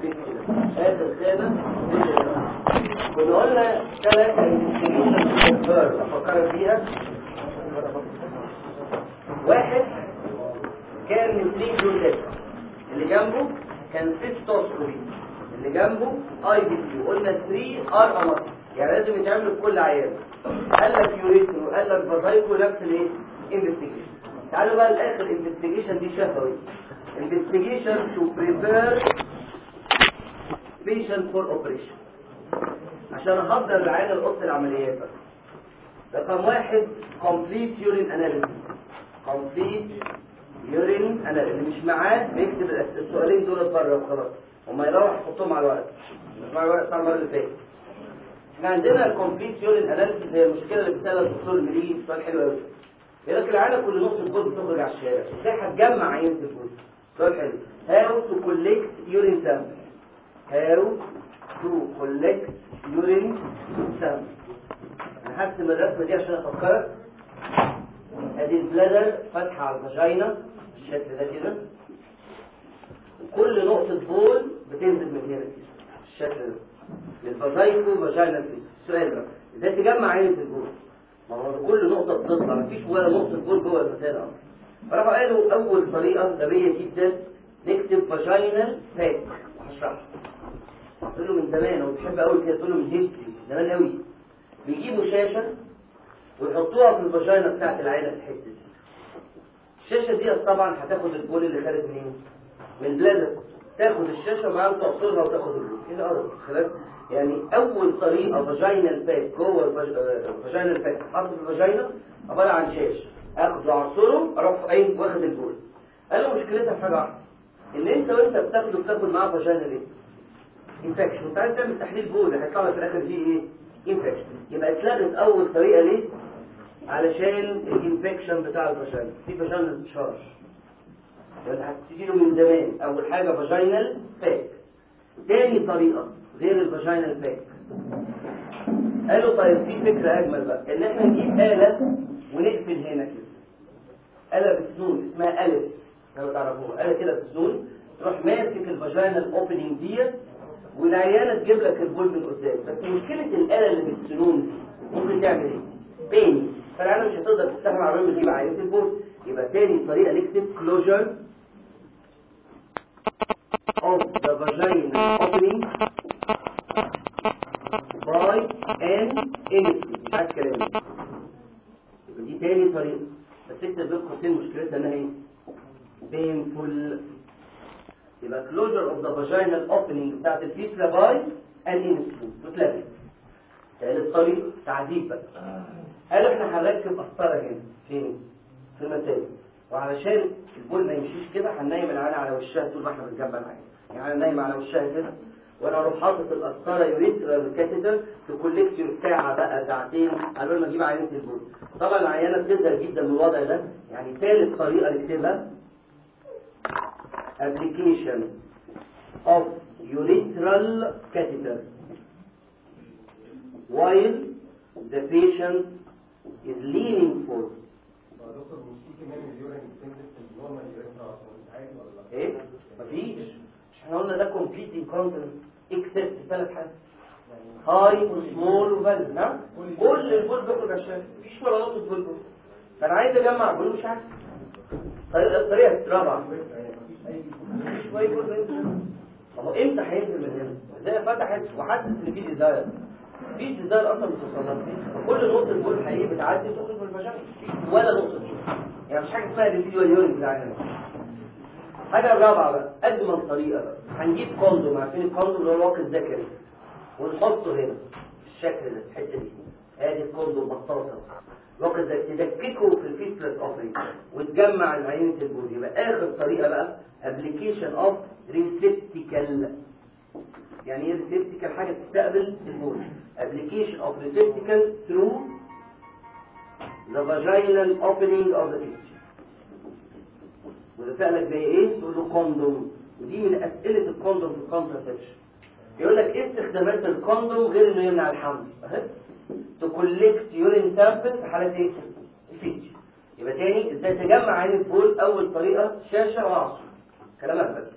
كومبليت كده اخر خانه كنا قلنا ثلاثة انفستيجيشن افكر فيها واحد كان من 3 جولات اللي جنبه كان سيستوسكوبي اللي جنبه اي بي سي قلنا 3 ار امر يعني لازم يتعمل في كل عيان قال لك يوريثرو قال لك فازايكو نفس الايه انفستيجيشن تعالوا بقى لاخر انفستيجيشن دي شفوي investigation to prepare patient for operation عشان احضر العيان لأوضة العمليات بقى. رقم واحد complete urine analysis complete urine analysis اللي مش معاه بيكتب السؤالين دول بره وخلاص وما يروح يحطهم على الورق مش مع الورق بتاع المره اللي فاتت احنا عندنا الكومبليت يورين اناليسيس هي المشكله اللي بيسالها الدكتور المريض سؤال حلو قوي يقول لك العيانه كل نص الجول بتخرج على الشارع ازاي هتجمع عينه الجول سؤال حلو how to collect urine sample how to collect urine sample انا هرسم الرسمه دي عشان افكرك ادي البلادر فاتحه على الفاجينا بالشكل ده كده وكل نقطه بول بتنزل من هنا كده بالشكل ده للفازايكو فاجينا السؤال بقى ازاي تجمع عينه البول ما هو كل نقطه بتطلع مفيش ولا نقطه بول جوه المكان اصلا فراحوا قالوا اول طريقه غبيه جدا نكتب فاجينال باك وهشرحها قلت له من زمان هو بيحب قوي كده تقول له من هيستري زمان قوي بيجيبوا شاشه ويحطوها في الفاجينا بتاعت العينه في الحته دي الشاشه دي طبعا هتاخد البول اللي خارج منين من بلادر تاخد الشاشه معاها وتعصرها وتاخد البول ايه القرف خلاص يعني اول طريقه فاجينال باك جوه الفاجينال باك حاطط في الفاجينا عباره عن شاشه اخده اعصره اروح قايم واخد البول قال له مشكلتها في حاجه واحده ان انت وانت بتاخده بتاخد معاه فاجينا ليه انفكشن انت عايز تعمل تحليل بول هيطلع لك في الاخر فيه ايه انفكشن يبقى اتلغت اول طريقه ليه علشان الانفكشن بتاع الفاجينا في فاجينا انتشار يعني هتيجي له من زمان اول حاجه فاجينال باك تاني طريقه غير الفاجينال باك قالوا طيب في فكره اجمل بقى ان احنا نجيب اله ونقفل هنا كده آلة بالسنون اسمها أليس لو تعرفوها آلة كده بالسنون تروح ماسك الفاجينال اوبننج ديت والعيانة تجيب لك البول من قدام بس مشكلة الآلة اللي بالسنون دي ممكن تعمل ايه؟ بيني فالعيانة مش هتقدر تستحمل عمال تجيب عينة البول يبقى تاني طريقة نكتب closure of the vaginal opening by an anesthesia مش عايز كلام يبقى دي تاني طريقة بس انت بين قوسين مشكلتها انها ايه؟ painful يبقى closure of the vaginal opening بتاعت الفيسلا باي an instrument متلغي ثالث طريقة تعذيب بقى قالوا احنا هنركب قسطرة هنا فين؟ في المساجد وعلشان البول ما يمشيش كده هننيم العيال على وشها طول ما احنا بنجمع العيال يعني انا نايم على وشها كده وانا اروح حاطط القسطره يوريثرال كاتيتر تكولكت ساعه بقى ساعتين قالوا لنا اجيب عينه البول طبعا العيانه بتزهق جدا من الوضع ده يعني ثالث طريقه نكتبها application of urethral catheter while the patient is leaning forward ايه مفيش مش احنا قلنا ده كومبليت انكونتنس اكسبت ثلاث حاجات هاي وسمول وفالف نعم كل البول بيخرج عشان مفيش ولا نقطه بول بول فانا عايز اجمع بول مش عارف طريقه الطريقه الرابعه مفيش واي بول بينزل طب هو امتى هينزل من هنا ازاي فتحت وحاسس ان في ديزاير في ديزاير اصلا بتوصلها كل نقطه بول حقيقي بتعدي تخرج من المجال ولا نقطه بول يعني مش حاجه اسمها الفيديو اليورين بتاعنا حاجه الرابعه بقى اجمل طريقه بقى هنجيب كوندوم عارفين الكوندوم اللي هو الواقي الذكري ونحطه هنا بالشكل ده الحته دي ادي الكوندوم بطاطا الواقي ده تدككه في الفيسلس اوفري وتجمع عينه البول يبقى اخر طريقه بقى ابلكيشن اوف ريسبتيكال يعني ايه ريسبتيكال حاجه تستقبل البول ابلكيشن اوف ريسبتيكال ثرو the vaginal opening of the fistula وده سألك زي ايه تقول له كوندوم ودي من اسئله الكوندوم في الكونتراسبشن يقول لك ايه استخدامات الكوندوم غير انه يمنع الحمل اهي تكولكت يورين سامبل في حالات ايه الفيتش يبقى تاني ازاي تجمع عين البول اول طريقه شاشه وعصر كلام اهبل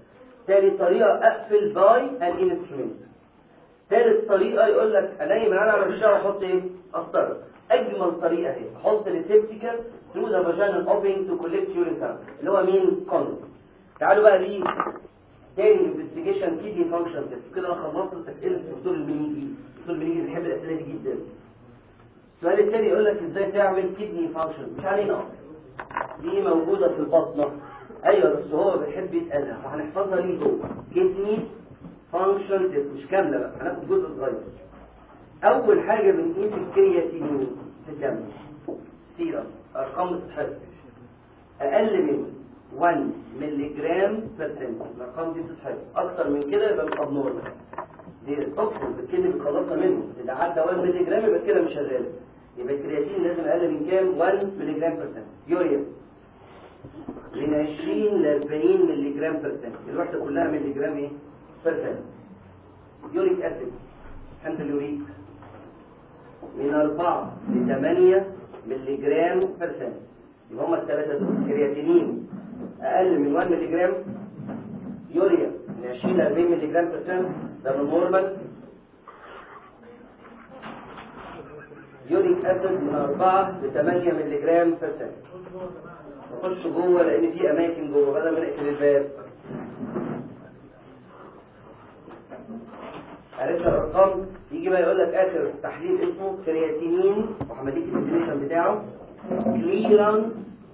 تاني طريقة اقفل باي ان انسترومنت ثالث طريقة يقول لك انيم انا على الشارع واحط ايه قسطرة اجمل طريقة اهي احط ريسبتيكال ثرو ذا فاجينال اوبننج تو كولكت يورين سامبل اللي هو مين كوندوم تعالوا بقى ليه تاني انفستيجيشن كيدني فانكشن تيست كده انا خلصت اسئله الدكتور المنيجي الدكتور المنيجي بيحب الاسئله دي جدا السؤال التاني يقول لك ازاي تعمل كيدني فانكشن مش علينا دي موجوده في البطنه ايوه بس هو بيحب يسالها فهنحفظها ليه جوه كيدني فانكشن تيست مش كامله بقى هناخد جزء صغير اول حاجه بنقيس الكرياتينين في الدم سيرم ارقام بتتحفظ اقل من 1 ملي جرام برسنت الارقام دي بتتحفظ اكتر من كده يبقى مش ابنورمال دي التوكسين بالكلمه اللي خلصنا منه اذا عدى 1 ملي جرام يبقى كده مش شغال يبقى الكرياتين لازم اقل من كام 1 ملي جرام برسنت يوريا من 20 ل 40 ملي جرام برسنت الوحده كلها ملي جرام ايه برسنت يوريك اسيد حمض اليوريك من 4 ل 8 ملي جرام برسنت يبقى هما الثلاثه دول كرياتينين اقل من 1 ملي جرام يوريا من 20 ل 40 ملي جرام برسنت ده النورمال يوريك اسيد من 4 ل 8 ملي جرام برسنت نخش جوه لان في اماكن جوه بدل ما نقفل الباب عرفت الارقام يجي بقى يقول لك اخر تحليل اسمه كرياتينين وهمديك الديفينيشن بتاعه كليرانس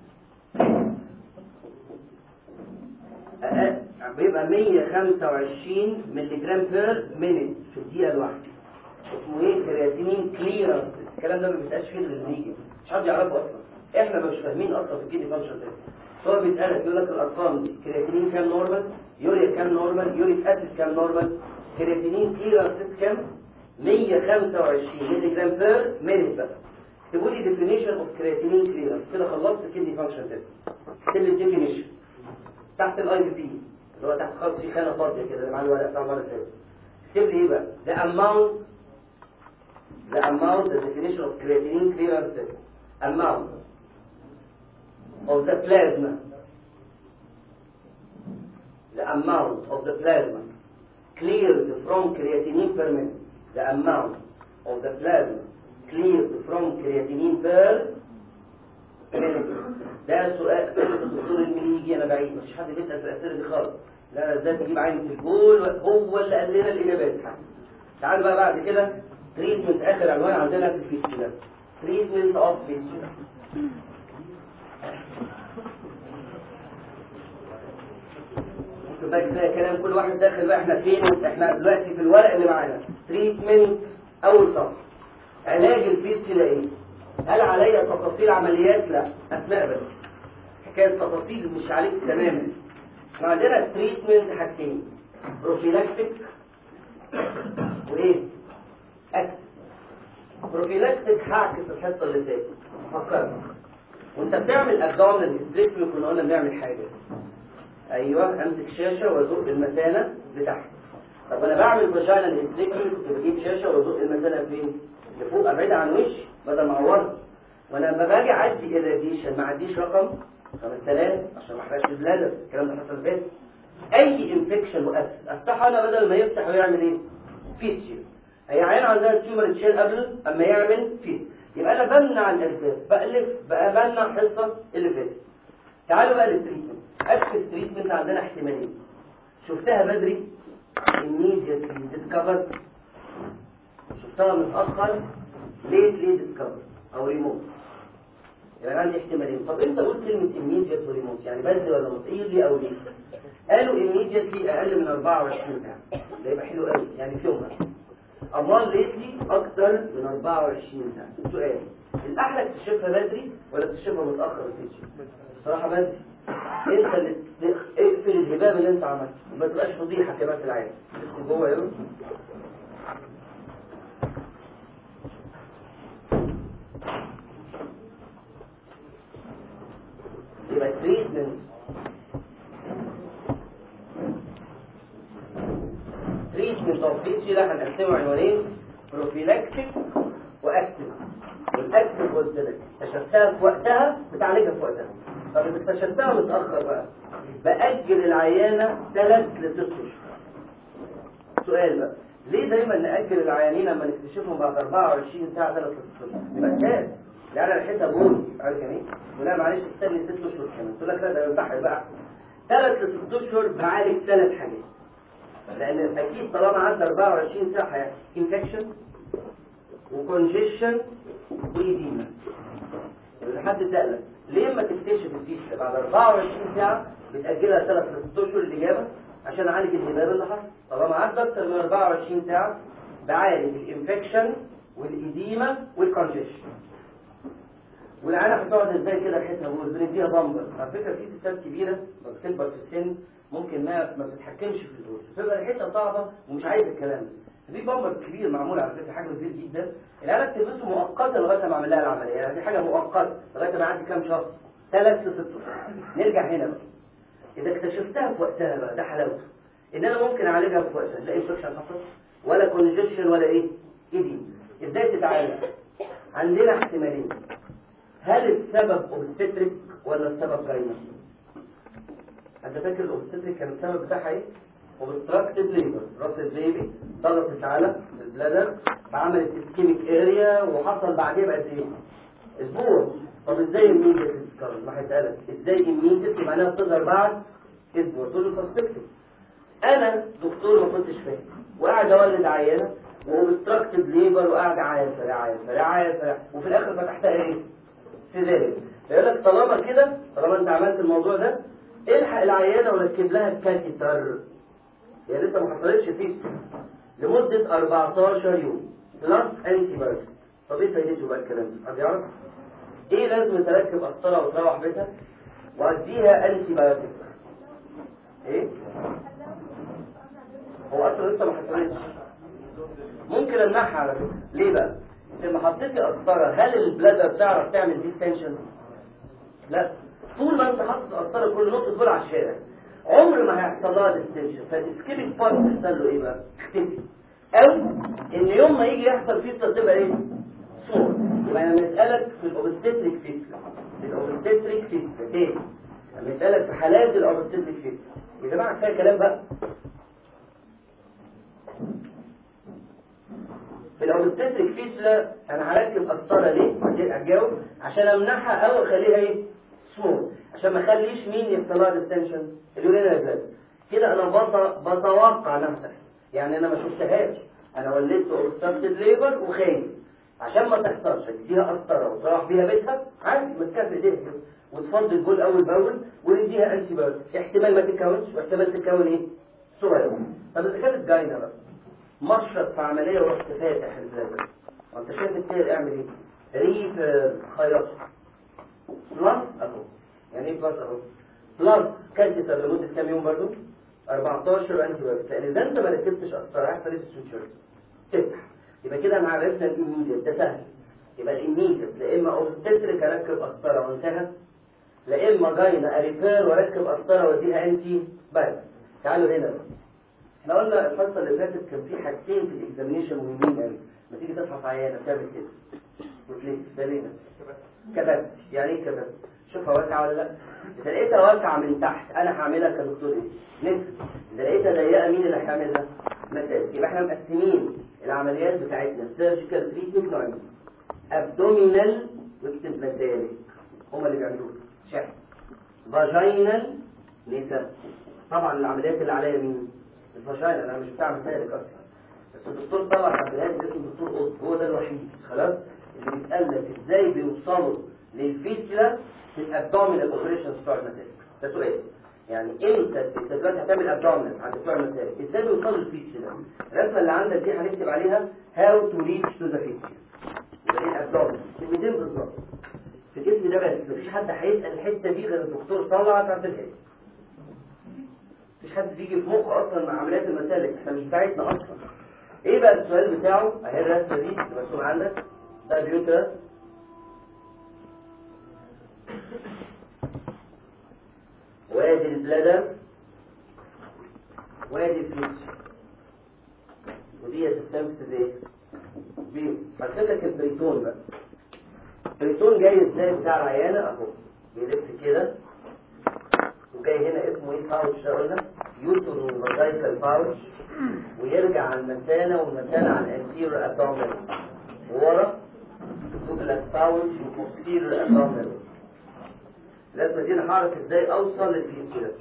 بيبقى 125 مللي جرام بير مينيت في الدقيقه الواحده اسمه ايه كرياتينين كليرانس الكلام ده ما بيسالش فيه غير الليجي مش حد يعرفه اصلا احنا مش فاهمين اصلا في الكيدني فانكشن ده هو بيسالك يقول لك الارقام دي كرياتينين كام نورمال يوريا كام نورمال يوريك اسيد كام نورمال كرياتينين كليرانس كام 125 مللي جرام بير مينيت بس تقول لي ديفينيشن اوف كرياتينين كليرانس كده خلصت الكيدني فانكشن تيست اكتب لي الديفينيشن تحت الاي بي بي اللي هو تحت خالص في خانه فاضيه كده اللي مع الورق بتاع المره اللي فاتت اكتب لي ايه بقى the amount the amount the definition of creatinine clearance test amount of the plasma the amount of the plasma cleared from creatinine per minute the amount of the plasma cleared from creatinine per ده سؤال الدكتور المنيجي انا بعيد مش حد بيسال في الاسئله دي خالص لا ازاي تجيب عين في البول هو اللي قال لنا الاجابات تعالوا بقى بعد كده تريتمنت اخر عنوان عندنا في الفيستولا تريتمنت اوف فيستولا ممكن بقى كفايه كلام كل واحد داخل بقى احنا فين احنا دلوقتي في الورق اللي معانا تريتمنت اول صف علاج الفيستولا ايه هل عليا تفاصيل عمليات لا اسماء بس حكايه تفاصيل مش عليك تماما احنا عندنا تريتمنت حاجتين بروفيلاكتيك وايه اكت بروفيلاكتيك هعكس الحصه اللي فاتت فكرت وانت بتعمل ابدومينال هيستريكتومي كنا قلنا بنعمل حاجه ايوه امسك شاشه وازق المثانه لتحت طب انا بعمل فاجينال هيستريكتومي كنت بجيب شاشه وازق المثانه فين لفوق ابعد عن وشي بدل ما اعورها وانا لما باجي اعدي الراديشن ما عديش رقم 5000 عشان ما احرقش البلادر الكلام ده حصل فين اي انفكشن وابس افتحه انا بدل ما يفتح ويعمل ايه فيتشر هي عين عندها التيومر تشيل قبل اما يعمل فيت يبقى انا بمنع الاسباب بألف بقى بمنع الحصه اللي فاتت تعالوا بقى للتريتمنت اكتب التريتمنت عندنا احتمالين شفتها بدري immediately discovered شفتها متاخر ليه ليه ديسكفر او ريموت يعني عندي احتمالين طب انت قلت كلمه immediate وريموت يعني بدري ولا مطير لي او ليه قالوا immediately اقل من 24 ساعه ده يبقى حلو قوي يعني في يوم امال ليتلي اكتر من 24 ساعه سؤال الاحلى تكتشفها بدري ولا تكتشفها متاخر وتكتشف بصراحه بدري انت اللي اقفل الهباب اللي انت عملته وما تبقاش فضيحه كمان في العالم تدخل جوه يوم يبقى تريتمنت تريتمنت اوف بيتشي ده هنقسمه عنوانين بروفيلاكتيك واكتف والاكتف قلت لك اكتشفتها في وقتها بتعالجها في وقتها طب اذا اكتشفتها متاخر بقى باجل العيانه ثلاث لست اشهر سؤال بقى ليه دايما ناجل العيانين لما نكتشفهم بعد 24 ساعه ثلاث لست اشهر يبقى كام يعني انا ريحتها بول عارف يعني ايه ولا معلش استني ست اشهر كمان تقول لك لا ده ينفع بقى ثلاث لست اشهر بعالج ثلاث حاجات لان اكيد طالما عدى 24 ساعه هيحصل انفكشن وكونجيشن وايديما لحد سألك ليه ما تكتشف الفيشة بعد 24 ساعة بتأجلها ثلاث لست اشهر الإجابة عشان أعالج الهباب اللي حصل طالما عدى أكتر من 24 ساعة بعالج الانفكشن والإديمة والكونجيشن والعينة هتقعد ازاي كده بحيث نقول بنديها بامبر على فكرة في ستات كبيرة لما بتكبر في السن ممكن ما ما بتتحكمش في الدور بتبقى ريحتها صعبة ومش عايزة الكلام ده في بامبر كبير معمول على فكرة حجم كبير جدا العينة بتلبسه مؤقتا لغاية ما اعمل لها العملية يعني دي حاجة مؤقتة لغاية ما يعدي كام شهر ثلاث لست شهور نرجع هنا بقى إذا اكتشفتها في وقتها بقى ده حلاوته إن أنا ممكن أعالجها في وقتها لا انفكشن حصل ولا كونجيشن ولا إيه؟ إيدي إزاي تتعالج؟ عندنا احتمالين هل السبب اوبستريك ولا السبب جاينا انت فاكر الاوبستريك كان السبب بتاعها ايه اوبستراكتد ليبر راس البيبي ضغطت على البلادر فعملت اسكيميك اريا وحصل بعدين بقد ايه اسبوع طب ازاي الميديا تسكر ما هيسالك ازاي الميديا معناها بتظهر بعد اسبوع تقول له سسبكتد انا دكتور ما كنتش فاهم وقاعد اولد عيانه واوبستراكتد ليبر وقاعد عيان فرع عيان فرع عيان فرع وفي الاخر فتحتها ايه سيزاريان فيقول لك طالما كده طالما انت عملت الموضوع ده الحق العيانه وركب لها الكاتيتر هي لسه ما حصلتش فيه لمده 14 يوم بلس انتي بايوتيك طب ايه فايدته بقى الكلام ده؟ حد يعرف؟ ايه لازم تركب قسطره وتروح بيتها واديها انتي بايوتيك ايه؟ هو اصلا لسه ما حصلتش ممكن امنعها على فكره ليه بقى؟ لما حطيتي قسطره هل البلادر تعرف تعمل ديستنشن؟ لا طول ما انت حاطط قسطره كل نقطه تقول على الشارع عمر ما هيحصل لها ديستنشن فالسكيبنج بارت يحصل له ايه بقى؟ اختفي او ان يوم ما يجي يحصل فيه تبقى ايه؟ صور يبقى انا بنسالك في الاوبستريك فيسكا في الاوبستريك فيسكا ايه؟ انا بنسالك في حالات الاوبستريك فيسكا يا جماعه كفايه كلام بقى في الاوبستريك فيسلا انا هركب قسطره ليه؟ هتجاوب عشان امنعها او اخليها ايه؟ سمول عشان ما اخليش مين يحصل لها ديستنشن اليورينال بلاد كده انا بط- بتوقع انها تحصل يعني انا ما شفتهاش انا ولدت اوبستراكتد ليبر وخايف عشان ما تحصلش اديها قسطره وتروح بيها بيتها عادي ماسكاها في ايديها كده وتفضي البول اول باول ونديها انتي بايوتيك احتمال ما تتكونش واحتمال تتكون ايه؟ صغيره طب اذا كانت جاينه بقى مشرط في عمليه ورحت فاتح البلاد وانت شايف التير اعمل ايه؟ ريف خياطه بلس اهو يعني ايه بلس اهو بلس كالتيتر لمده كام يوم برضو 14 انتي بايوتيك لان اذا انت ما ركبتش قسطره هيحصل ايه في السوتشرز تفتح يبقى كده انا عرفنا الاميديت ده سهل يبقى الاميديت لا اما اوبستريك اركب قسطره وانتهى لا اما جاينا اريبير واركب قسطره واديها انتي بايوتيك تعالوا هنا بقى احنا قلنا الحصه اللي فاتت كان في حاجتين في الاكزامينشن مهمين قوي لما تيجي تفحص عيانه تعمل كده وتلف ده ليه كبس يعني ايه كبس شوفها واسعه ولا لا اذا لقيتها واسعه من تحت انا هعملها كدكتور ايه نفس اذا لقيتها ضيقه مين اللي هيعملها مساج يبقى احنا مقسمين العمليات بتاعتنا سيرجيكال تريتمنت نوعين ابدومينال واكتب مسالك هما اللي بيعملوها شحن فاجينال نساء طبعا العمليات اللي عليا مين الفاجينا انا مش بتاع مسالك اصلا بس الدكتور طلع عمليات اسمه الدكتور قط هو ده الوحيد خلاص اللي بيتقال لك ازاي بيوصلوا للفيسلا في الابدومينال اوبريشن بتوع المسالك ده سؤال يعني امتى انت دلوقتي هتعمل ابدومينال عند بتوع المسالك ازاي بيوصلوا للفيسلا الرسمه اللي عندك دي هنكتب عليها هاو تو ريتش تو ذا فيسلا يبقى ايه الابدومينال كلمتين بالظبط في الاسم ده بس مفيش حد هيسال الحته دي غير الدكتور طلع تعملها لي مفيش حد بيجي في مخه اصلا مع عمليات المسالك احنا مش بتاعتنا اصلا ايه بقى السؤال بتاعه اهي الرسمه دي اللي مرسوم عندك ده اليوترس وادي البلادر وادي الفيوتش ودي السيستمس دي بي هرسم لك البريتون بقى البريتون جاي ازاي بتاع العيانه اهو بيلف كده وجاي هنا اسمه ايه باوتش ده قلنا يوتر وفازايكال باوتش ويرجع على المثانه والمثانه على الانتيريور ابدومين ورا دوبلاس باوتش وبوستيريور ابدومين لازم دي انا هعرف ازاي اوصل للفيسيولا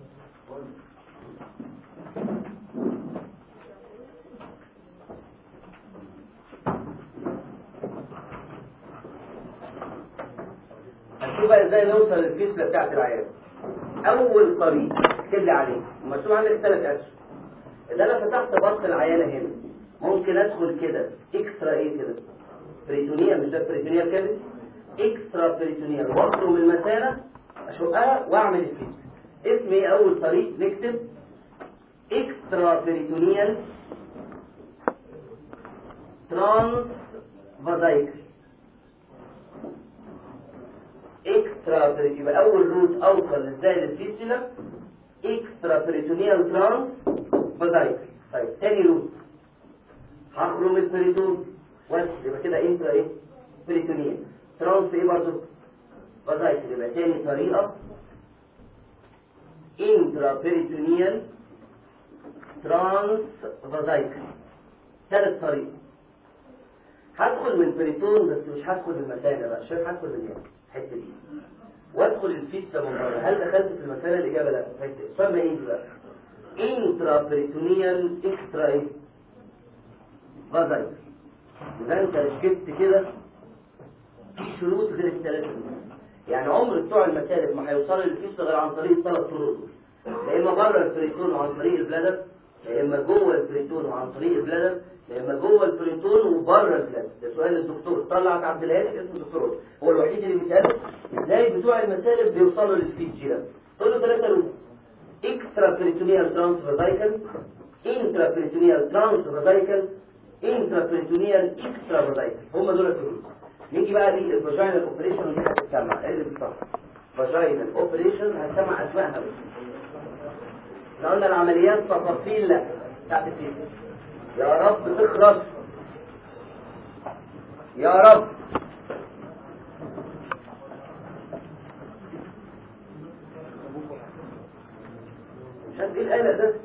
هنشوف بقى ازاي نوصل للفيسيولا بتاعت العيان اول طريق اكتب لي عليه مكتوب عندك ثلاث اشهر اذا انا فتحت بطن العيانه هنا ممكن ادخل كده اكسترا ايه كده بريتونيا مش ده بريتونيا كده اكسترا بريتونيا واخرج من المثانه اشقها واعمل الفيس اسم ايه اول طريق نكتب اكسترا بريتونيال ترانس فازايكل اكسترا بريتونيال يبقى اول روت اوصل ازاي للفيسيولا اكسترا بريتونيال ترانس فازايكل طيب تاني روت هخرج من البريتون بس يبقى كده انترا ايه بريتونيال ترانس ايه برضه فازايكل يبقى تاني طريقه انترا بريتونيال ترانس فازايكل ثالث طريقه هدخل من البريتون بس مش هدخل من المثانه بقى عشان هدخل من هنا الحته دي وادخل الفيستا من بره هل دخلت في المثانه الاجابه لا تسمى ايه بقى انترا بريتونيال اكسترا ايه فازايكل اذا انت ركبت كده في شروط غير الثلاثه دول يعني عمر بتوع المسالك ما هيوصلوا للفيستا غير عن طريق الثلاث طرق دول يا اما بره البريتون وعن طريق البلادر يا اما جوه البريتون وعن طريق البلادر يا اما جوه البريتون وبره البلادر ده سؤال الدكتور طلعت عبد الهادي اسمه دكتور هو الوحيد اللي بيساله ازاي بتوع المسالك بيوصلوا للفيس ده تقول له ثلاثه روت اكسترا بريتونيال ترانسفير فايكل انترا بريتونيال ترانسفير فايكل انترا بريتونيال اكسترا فايكل هم دول الروت نيجي بقى دي الفاجينال اوبريشن ودي هتتسمع ايه اللي بالصح فاجينال اوبريشن هتسمع اسمائها بس احنا قلنا العمليات تفاصيل لا بتاعت الفيس يا رب تخلص يا رب مش عارف ايه القلق ده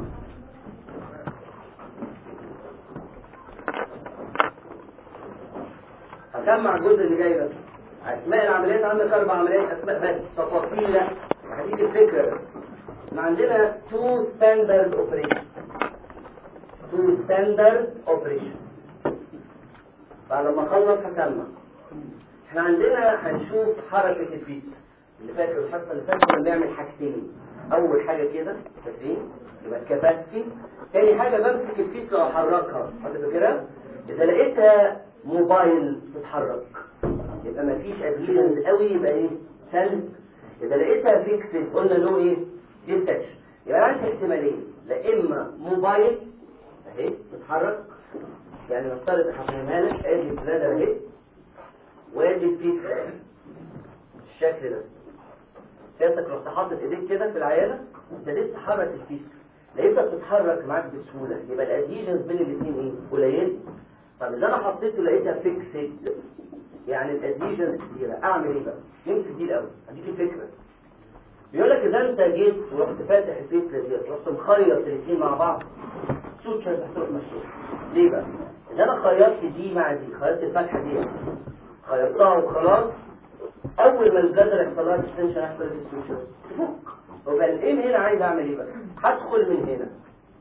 هسمع الجزء اللي جاي ده اسماء العمليات عندك اربع عمليات اسماء بس تفاصيل لا هديك الفكره بس احنا عندنا تو ستاندرد اوبريشن تو ستاندرد اوبريشن بعد ما اخلص هسمع احنا عندنا هنشوف حركه الفيس اللي فاكر الحصه اللي فاتت كنا بنعمل حاجتين اول حاجه كده فاكرين يبقى الكباسيتي تاني حاجه بمسك الفيس لو احركها حد فاكرها اذا لقيتها موبايل تتحرك يبقى مفيش ادهيجنز قوي يبقى ايه سلب اذا لقيتها فيكسد قلنا له ايه ديستكشن يبقى عندي احتمالين لا اما موبايل اهي تتحرك يعني نفترض هفهمها لك ادي البلادر اهي وادي الفيكس الشكل ده سيادتك رحت حاطط ايديك كده في العياله ابتديت تحرك الفيس لقيتها بتتحرك معاك بسهوله يبقى الادهيجنز بين الاثنين ايه قليل طب اذا انا حطيته لقيتها فيكسد يعني الادهيجنز كتيره اعمل ايه بقى يمكن دي الاول اديك الفكره بيقول لك اذا انت جيت ورحت فاتح الفيس ديت رحت مخيط الاثنين مع بعض سوتشر هتروح مفتوح ليه بقى اذا انا خيطت دي مع دي خيطت الفتحه دي خيطتها وخلاص اول ما الجدر يحصل لها اكستنشن هيحصل في السوتشر تفك وبقى الايه هنا عايز اعمل ايه بقى هدخل من هنا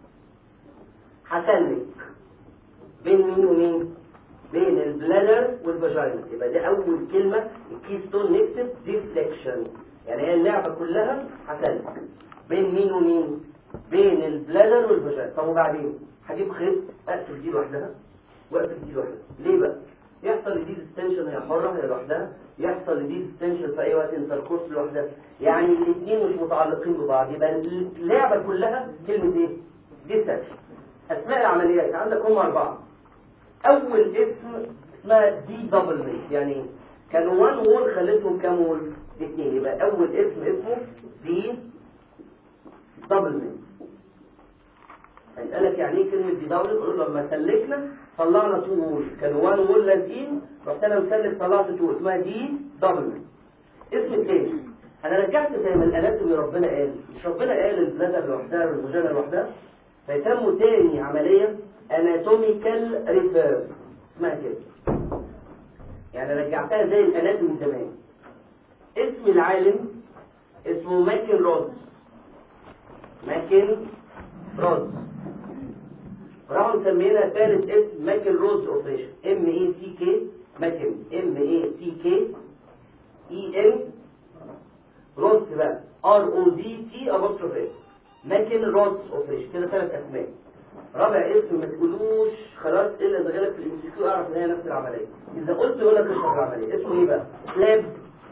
هسلك بين مين ومين بين البلادر والفاجينا يبقى دي اول كلمه الكيستون نكتب ديفليكشن يعني هي اللعبه كلها هسلك بين مين ومين بين البلادر والفاجينا طب وبعدين هجيب خيط اقفل دي لوحدها واقفل دي لوحدها ليه بقى يحصل لدي ديستنشن هي حره هي لوحدها يحصل لدي ديستنشن في اي وقت انتركورس لوحدها يعني الاثنين مش متعلقين ببعض يبقى اللعبه كلها كلمه ايه ديستنشن اسماء العمليات عندك هم اربعه اول اسم اسمها دي دبل ميت يعني كانوا وان وول خليتهم كام وول اثنين يبقى اول اسم اسمه دي دبل ميت هيسألك يعني ايه كلمة دي دبل قول له لما سلكنا طلعنا تو وول كانوا وان وول لازقين رحت انا مسلك طلعت تو اسمها دي دبل ميت اسم الثاني انا رجعت زي ما الاناتومي ربنا قال مش ربنا قال البلادر لوحدها والفاجينا لوحدها فيسموا تاني عمليه اناتوميكال ريفير اسمها كده يعني رجعتها زي الاناتومي زمان اسم العالم اسمه ماكن رودز ماكن رودز راحوا مسمينها ثالث اسم ماكن رودز اوبريشن ام اي سي كي ماكن ام اي سي كي اي ام رودز بقى ار او دي تي ابوستروف اس ماكن رودز اوبريشن كده ثلاث اسماء رابع اسم ما تقولوش خلاص الا اذا جالك في الام سي كيو اعرف ان هي نفس العمليه اذا قلت يقول لك اشرح العمليه اسمه ايه بقى؟ سلاب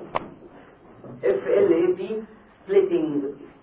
اف ال اي بي سبليتنج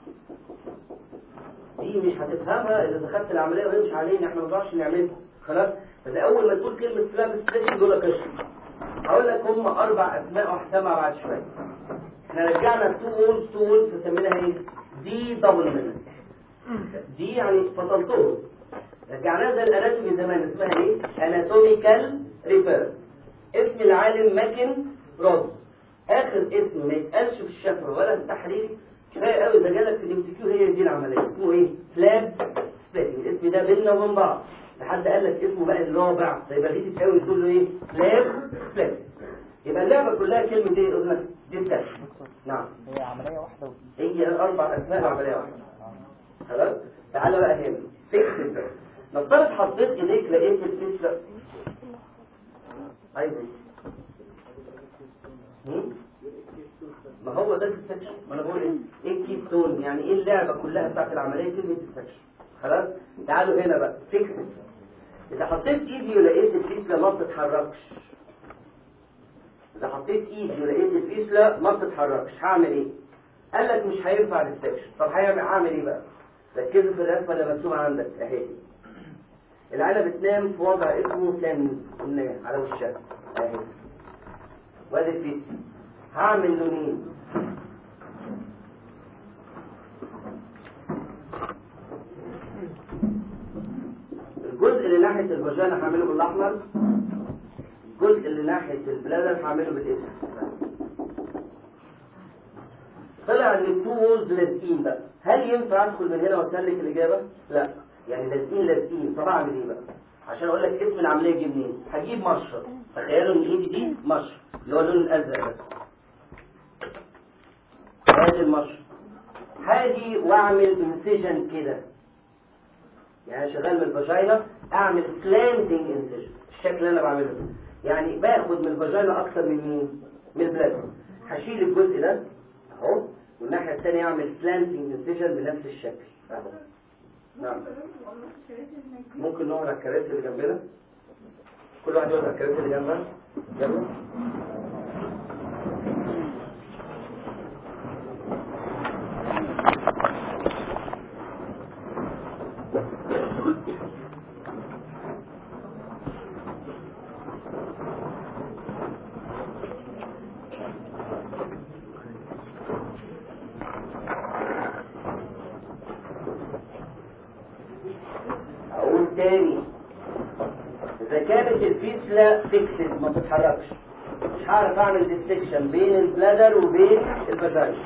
دي مش هتفهمها اذا دخلت العمليه وهي مش علينا احنا ما نقدرش نعملها خلاص بس اول ما تقول كلمه سلاب سبليتنج يقول لك اشرح هقول لك هم اربع اسماء وهسمع بعد شويه احنا رجعنا تو وولز تو وولز سميناها ايه دي دبل دي يعني فصلتهم رجعناها زي الاناتومي زمان اسمها ايه اناتوميكال ريفير اسم العالم ماكن رودز اخر اسم ما يتقالش في الشفره ولا في التحرير كفايه قوي ده جالك في الام كيو هي دي العمليه اسمه ايه فلاب سبيتنج الاسم ده بيننا وبين بعض لحد قال لك اسمه بقى الرابع فيبقى غيتي قوي تقول له ايه فلاب سبيتنج يبقى اللعبه كلها كلمه ايه قلنا ديستكشن نعم هي عملية واحدة هي اربع اسماء عمليه واحده خلاص تعالى بقى هنا فيكس بقى نفترض حطيت ايديك لقيت الفيسلا عايز ايه هم؟ ما هو ده السكشن ما انا بقول ايه ايه الكيستون يعني ايه اللعبه كلها بتاعت العمليه كلمه السكشن خلاص تعالوا هنا بقى فيكس اذا حطيت ايدي ولقيت الفيسلا ما بتتحركش اذا حطيت ايدي ولقيت الفيسلا ما بتتحركش هعمل ايه قال لك مش هينفع للسكشن طب هيعمل هعمل ايه بقى ركزوا في الرسمه اللي مرسومه عندك اهي العيله بتنام في وضع اسمه كنز قلناه على وشها اهي وادي الفيسلا هعمل لونين الجزء اللي ناحيه الفاجانا هعمله بالاحمر الجزء اللي ناحيه البلادر هعمله بالاسود طلع ان التو وولز لازقين بقى هل ينفع ادخل من هنا واسلك الاجابه لا يعني لازقين لازقين طب اعمل ايه بقى عشان اقول لك اسم العمليه جه منين هجيب مشرط تخيلوا ان ايدي دي مشرط اللي هو اللون الازرق ده هذه المشرط هاجي واعمل انسجن كده يعني شغال من الفاجينا اعمل سلانتنج انسجن الشكل اللي انا بعمله ده يعني باخد من الفاجينا اكتر من مين من البلازما هشيل الجزء ده اهو والناحيه الثانيه اعمل سلانتنج انسجن بنفس الشكل اهو نعم ممكن نقعد على الكراسي اللي جنبنا كل واحد يقعد على الكراسي اللي جنبنا يلا اقول تاني اذا كانت الفيسلا فيكسد ما بتتحركش مش هعرف اعمل ديستكشن بين البلادر وبين الفاجينا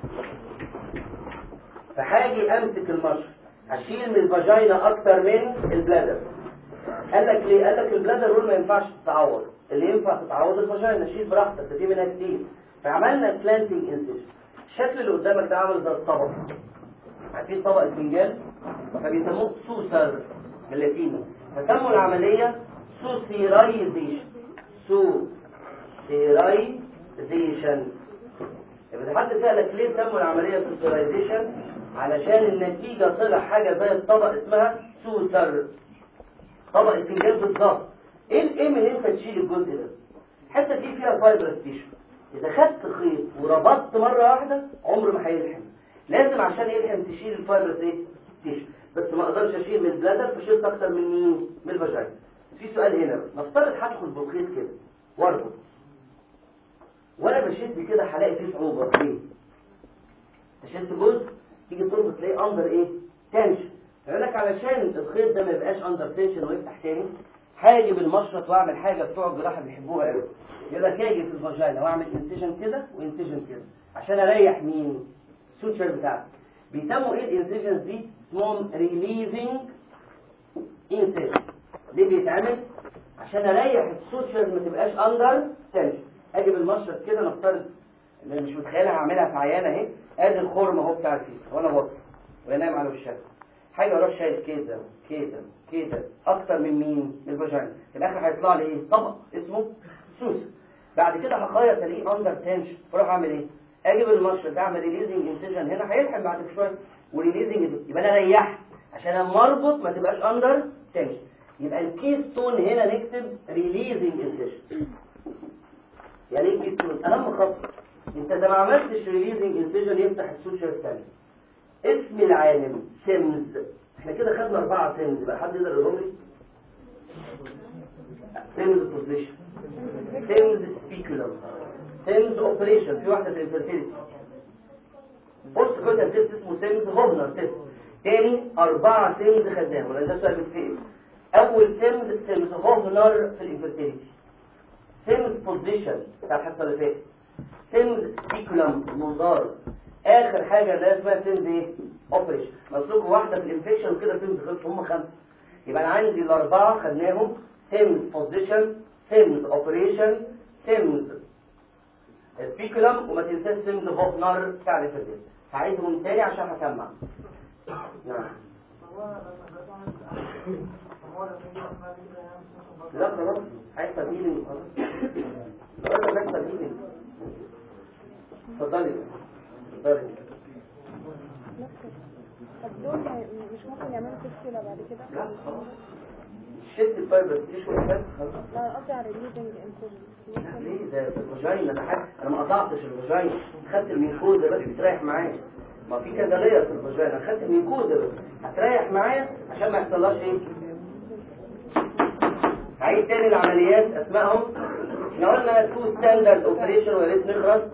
فهاجي امسك المشط هشيل من الفاجينا اكتر من البلادر قال لك ليه قال لك البلادر رول ما ينفعش تتعوض اللي ينفع تتعوض الفاجينا شيل براحتك ده في منها كتير فعملنا سلانتنج انسيشن الشكل اللي قدامك ده عامل زي الطبق عارفين طبق الفنجان فبيسموه سوسر باللاتيني فسموا العملية سوسيرايزيشن سوسيرايزيشن يبقى حد سألك ليه سموا العملية سوسيرايزيشن علشان النتيجة طلع حاجة زي الطبق اسمها سوسر طبق الفنجان بالظبط ايه الايم ان انت تشيل الجزء ده الحته دي فيها فايبرس تيشو اذا خدت خيط وربطت مره واحده عمر ما هيلحم لازم عشان يلحم تشيل الفايبرس ايه تيشو بس ما اقدرش اشيل من البلادر فشلت اكتر من مين من الفاجينا في سؤال هنا نفترض هدخل بالخيط كده واربط وانا بشد كده هلاقي فيه صعوبه ليه شلت جزء تيجي تربط تلاقيه اندر ايه تنشن يقول لك علشان الخيط ده ما يبقاش اندر تنشن ويفتح تاني هاجي بالمشرط واعمل حاجه بتوع الجراحه بيحبوها قوي يقول لك هاجي في الفاجينا واعمل انسيجن كده وانسيجن كده عشان اريح مين السوتشر بتاعتي بيسموا ايه الانسيجنز دي اسمهم ريليزنج انسيجن ليه بيتعمل عشان اريح السوتشر ما تبقاش اندر تنشن اجي بالمشرط كده نفترض اللي مش متخيلها هعملها في عيانه اهي ادي الخرم اهو بتاع الفيس وانا باصص وانا نايم على وشها حاجه اروح شايل كده كده كده اكتر من مين من الفاجينا في الاخر هيطلع لي ايه طبق اسمه سوس بعد كده هخيط الاقيه اندر تنشن واروح اعمل ايه اجيب المشرط اعمل ريليزنج انسيجن هنا هيلحم بعد شويه وريليزنج يبقى انا ريحت عشان لما اربط ما تبقاش اندر تنشن يبقى الكيستون هنا نكتب ريليزنج انسيجن يعني ايه كيستون اهم خطوه انت اذا ما عملتش ريليزنج انسيجن يفتح السوشيال الثاني اسم العالم سيمز احنا كده خدنا اربعه سيمز بقى حد يقدر يقول لي سيمز بوزيشن سيمز سبيكولم سيمز اوبريشن في واحده في الفيرتيليتي بص كده تيست اسمه سيمز هوبنر تيست تاني اربعه سيمز خدناهم ولا ده سؤال بتسال اول سيمز سيمز هوبنر في الانفيرتيليتي سيمز بوزيشن بتاع الحصه اللي فاتت سيمز سبيكولم منظار اخر حاجه اللي هي اسمها سيمز ايه اوبريشن مسلوك واحده في الانفكشن وكده سيمز خلص هم خمسه يبقى انا عندي الاربعه خدناهم سيمز بوزيشن سيمز اوبريشن سيمز سبيكولم وما تنساش سيمز هوفنر بتاع الانفكشن هعيدهم تاني عشان هسمع نعم لا خلاص حته هيلينج خلاص لا حته هيلينج اتفضلي اتفضلي طب دول مش ممكن يعملوا تشكيلة بعد كده؟ لا خلاص شد الفايبرز دي شويه بس خلاص لا أنا قصدي على الريليزنج انكوجن ليه ده في الفاجينا ده حاجه انا ما قطعتش الفاجينا خدت الميكوزا بس بتريح معايا ما في كذا لير في الفاجينا خدت الميكوزا بس هتريح معايا عشان ما يحصلهاش ايه هعيد تاني العمليات اسمائهم احنا قلنا تو ستاندرد اوبريشن ويا ريت نخلص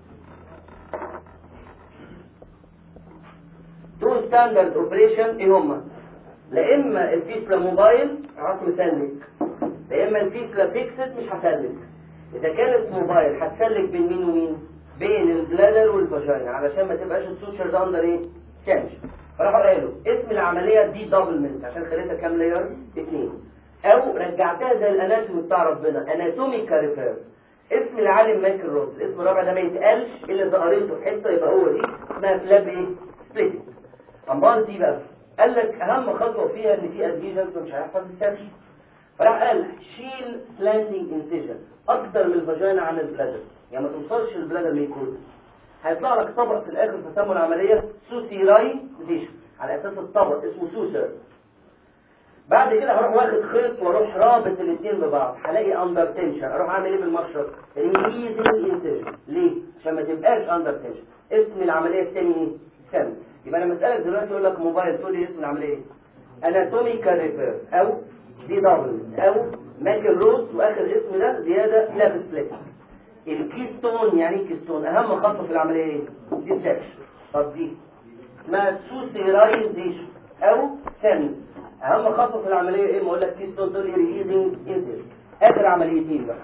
تو ستاندرد اوبريشن ايه هما لا اما الفيسلا موبايل عقل مسلك لا اما الفيسلا فيكسد مش هسلك اذا كانت موبايل هتسلك بين مين ومين بين البلادر والفاجينا علشان ما تبقاش السوتشرز اندر ايه تنشن فراحوا قالوا اسم العمليه دي دبلمنت عشان خليتها كام لاير اثنين او رجعتها زي الاناتومي بتاع ربنا اناتوميكال ريفير اسم العالم مايكل روز الاسم الرابع ده ما يتقالش الا اذا قريته في حته يبقى هو دي اسمها فلاب ايه سبليتنج امال دي بقى قال لك اهم خطوه فيها ان في اديشنز مش هيحصل ديسكشن فراح قال شيل سلاندنج انسيجن اكتر من الفاجينا عن البلادر يعني ما توصلش البلادر ميكوز هيطلع لك طبق في الاخر فسموا العمليه سوسيرايزيشن على اساس الطبق اسمه سوسر بعد كده هروح واخد خيط واروح رابط الاثنين ببعض هلاقي اندر تنشن اروح اعمل ايه بالمشرط ريليزنج انسيجن ليه عشان ما تبقاش اندر تنشن اسم العمليه الثاني ايه سم يبقى انا مسالك دلوقتي اقول لك موبايل تقول لي اسم العمليه ايه اناتوميكال ريفير او دي دبل او ماكل روز واخر اسم ده زياده لاب سبليت الكيستون يعني ايه كيستون اهم خطوه في العمليه ايه دي سكشن طب دي اسمها سوسيرايزيشن او سن اهم خطوه في العمليه ايه ما اقول لك كيستون تقول لي ريليزنج انزل اخر عمليتين بقى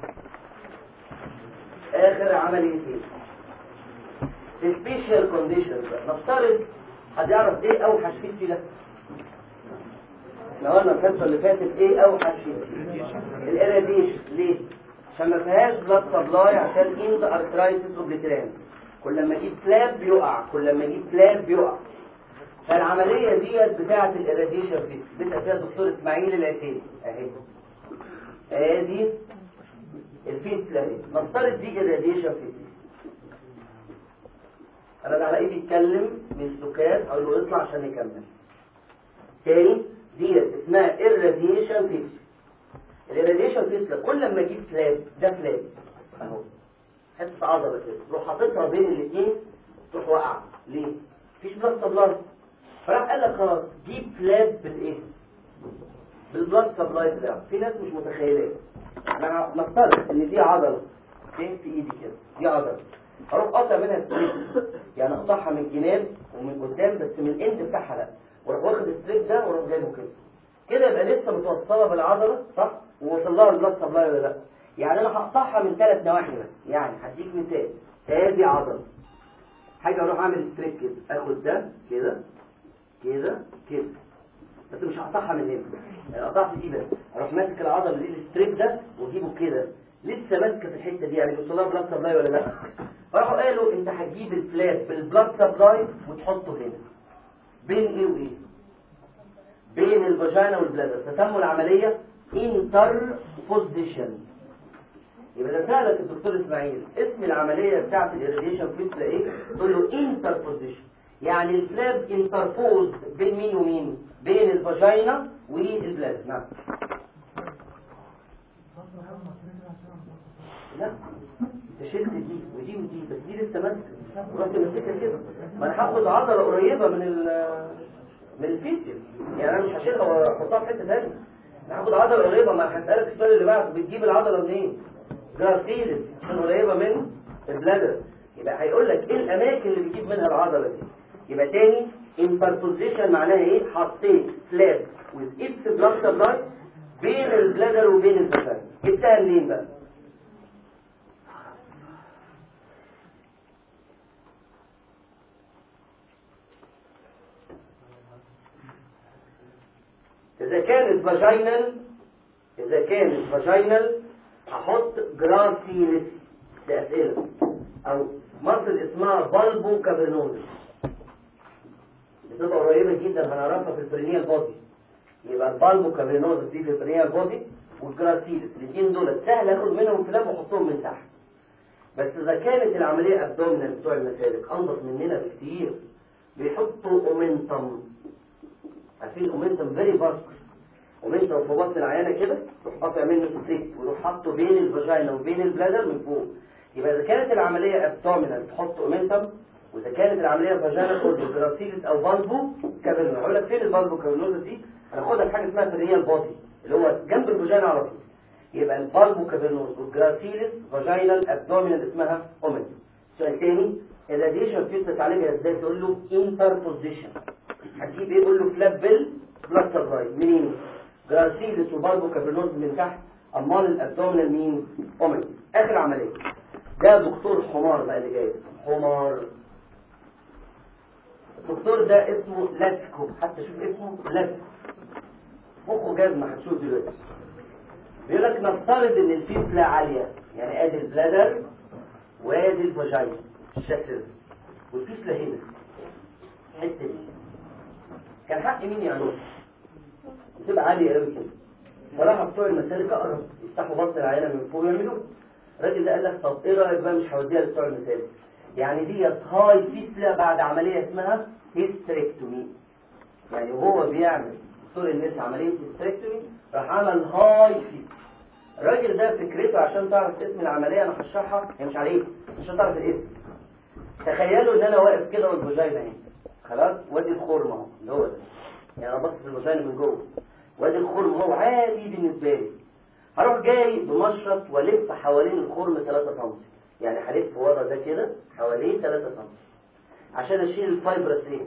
اخر عمليتين سبيشال كونديشنز نفترض حد يعرف ايه اوحش فيه ده احنا قلنا الحصه اللي فاتت ايه اوحش فيه الاراديشن ليه عشان ما فيهاش بلاد سبلاي عشان اند ارثرايتس اوبليترانس كل ما اجيب فلاب بيقع كل ما اجيب فلاب بيقع فالعمليه ديت بتاعه الاراديشن فيه بيبقى فيها الدكتور اسماعيل العسيلي اهي ادي الفيسلا اهي نفترض دي اراديشن فيسلا انا ده الاقيه بيتكلم من سلوكات اقول له اطلع عشان نكمل تاني ديت اسمها irradiation فيسلا الاراديشن فيسلا كل ما اجيب فلاب ده فلاب اهو حته عضله كده روح حاططها بين الاثنين تروح واقعه ليه مفيش بلاد سبلاي فراح قال لك خلاص جيب فلاب بالايه بالبلاد سبلاي بتاعه في ناس مش متخيلاه انا نفترض ان دي عضله فين في ايدي كده دي عضله اروح قاطع منها ستريب يعني اقطعها من الجناب ومن قدام بس من الاند بتاعها لا واروح واخد الستريب ده واروح جايبه كده كده يبقى لسه متوصله بالعضله صح ووصل لها البلاد سبلاي ولا لا يعني انا هقطعها من ثلاث نواحي بس يعني هديك مثال ادي عضله حاجه اروح اعمل ستريك كده اخد ده كده كده كده بس مش هقطعها من هنا يعني قطعت دي بس اروح ماسك العضله دي الستريك ده واجيبه كده لسه ماسكه في الحته دي يعني بيوصل لها بلاد سبلاي ولا لا فراحوا قالوا انت هتجيب الفلات بالبلاد سبلاي وتحطه هنا بين ايه وايه بين الفاجينا والبلادر فسموا العمليه انتر بوزيشن يبقى ده سألك الدكتور اسماعيل اسم العملية بتاعت الاريديشن فيستلا ايه؟ تقول له انتر بوزيشن يعني الفلاب انتربوز بين مين ومين؟ بين الفاجينا والبلاد نعم لا انت شلت دي ودي ودي بس دي لسه ماسكه ورحت ماسكها كده ما انا هاخد عضله قريبه من ال من الفيسيال يعني انا مش هشيلها واحطها في حته ثانيه انا هاخد عضله قريبه ما هسالك السؤال اللي بعده بتجيب العضله منين؟ جرافيلس عشان قريبه من البلادر يبقى هيقول لك ايه الاماكن اللي بيجيب منها العضله دي يبقى تاني انتربوزيشن معناها ايه حطيت فلاب وذ اتس بلاد سبلاي بين البلادر وبين الفشل جبتها منين بقى إذا كانت فاجينال إذا كانت فاجينال هحط جراسيلس دي أسئلة أو مصل اسمها بالبو كابرنوزس بتبقى قريبة جدا هنعرفها في البرينيال بودي يبقى البالبو كابرنوزس دي في البرينيال بودي والجراسيلس الاثنين دول سهل اخد منهم كلام واحطهم من تحت بس إذا كانت العملية أبدومينال بتوع المسالك أنضف مننا بكتير بيحطوا أومنتم عارفين الأومنتم فيري فاسكر ومنت في بطن العيانه كده تروح قاطع منه ستريك ويروح حاطه بين الفاجينا وبين البلادر من فوق يبقى اذا كانت العمليه ابدومينال تحط اومنتم واذا كانت العمليه فاجينا تحط جراسيلس او بالبو كابرنوز هقول لك فين البالبو كابرنوز دي هناخدها في حاجه اسمها بريال بودي اللي هو جنب الفاجينا على طول يبقى البالبو كابرنوز والجراسيلس فاجينال ابدومينال اسمها اومنتم السؤال تاني الراديشن فيوز تعالجها ازاي تقول له انتر بوزيشن هتجيب ايه قول له فلاب بيل بلاد سبلاي منين جراسيلس وبالبو كابرنوز من تحت امال الابدومينال مين اومن اخر عمليه ده دكتور حمار بقى اللي جاي حمار الدكتور ده اسمه لاتكو حتى شوف اسمه لاتكو مخه جزمه هتشوف دلوقتي بيقول لك نفترض ان الفيفلا عاليه يعني ادي البلادر وادي الفاجينا الشكل ده والفيفلا هنا الحته دي كان حق مين يعملها بتبقى عالية قوي كده صراحة بتوع المسالك أقرب يفتحوا بطن العينة من فوق يعملوا الراجل ده قال لك طب ايه رأيك بقى مش هوديها لبتوع المسالك يعني ديت هاي فيسلا بعد عملية اسمها هيستريكتومي يعني وهو بيعمل دكتور الناس عملية هيستريكتومي راح عمل هاي فيسلا الراجل ده فكرته عشان تعرف اسم العملية انا هشرحها هي مش عليك عشان تعرف الاسم تخيلوا ان انا واقف كده والفاجينا اهي خلاص وادي الخرم اهو اللي هو ده يعني انا بص في الفاجينا من جوه وادي الخرم هو عادي بالنسبه لي هروح جاي بمشرط والف حوالين الخرم 3 سم يعني هلف ورا ده كده حواليه 3 سم عشان اشيل الفايبرس ايه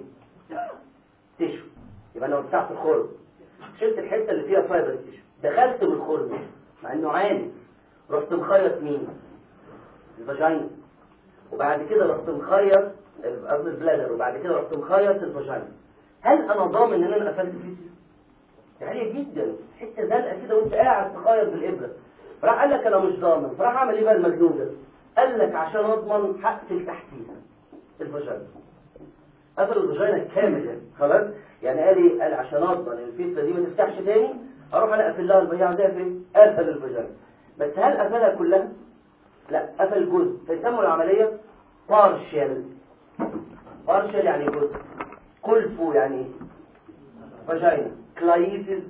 تشو يبقى انا وسعت الخرم شلت الحته اللي فيها فايبرس تشو دخلت بالخرم مع انه عالي رحت مخيط مين الفاجينا وبعد كده رحت مخيط قبل البلادر وبعد كده رحت مخيط الفاجينا هل انا ضامن ان انا قفلت فيسيو عالية جدا حته زنقه كده وانت قاعد تخيط بالابره راح قال لك انا مش ضامن فراح عمل ايه بقى المجنون ده قال لك عشان اضمن هقفل تحتيها الفاجينا قفل الفاجينا كامل يعني خلاص يعني قال ايه قال عشان اضمن ان الفيسه دي ما تفتحش تاني اروح انا اقفل لها الفاجينا عندها فين قفل الفاجينا بس هل قفلها كلها لا قفل جزء فيسموا العمليه بارشال بارشال يعني جزء كلفو يعني فاجينا كلايسيس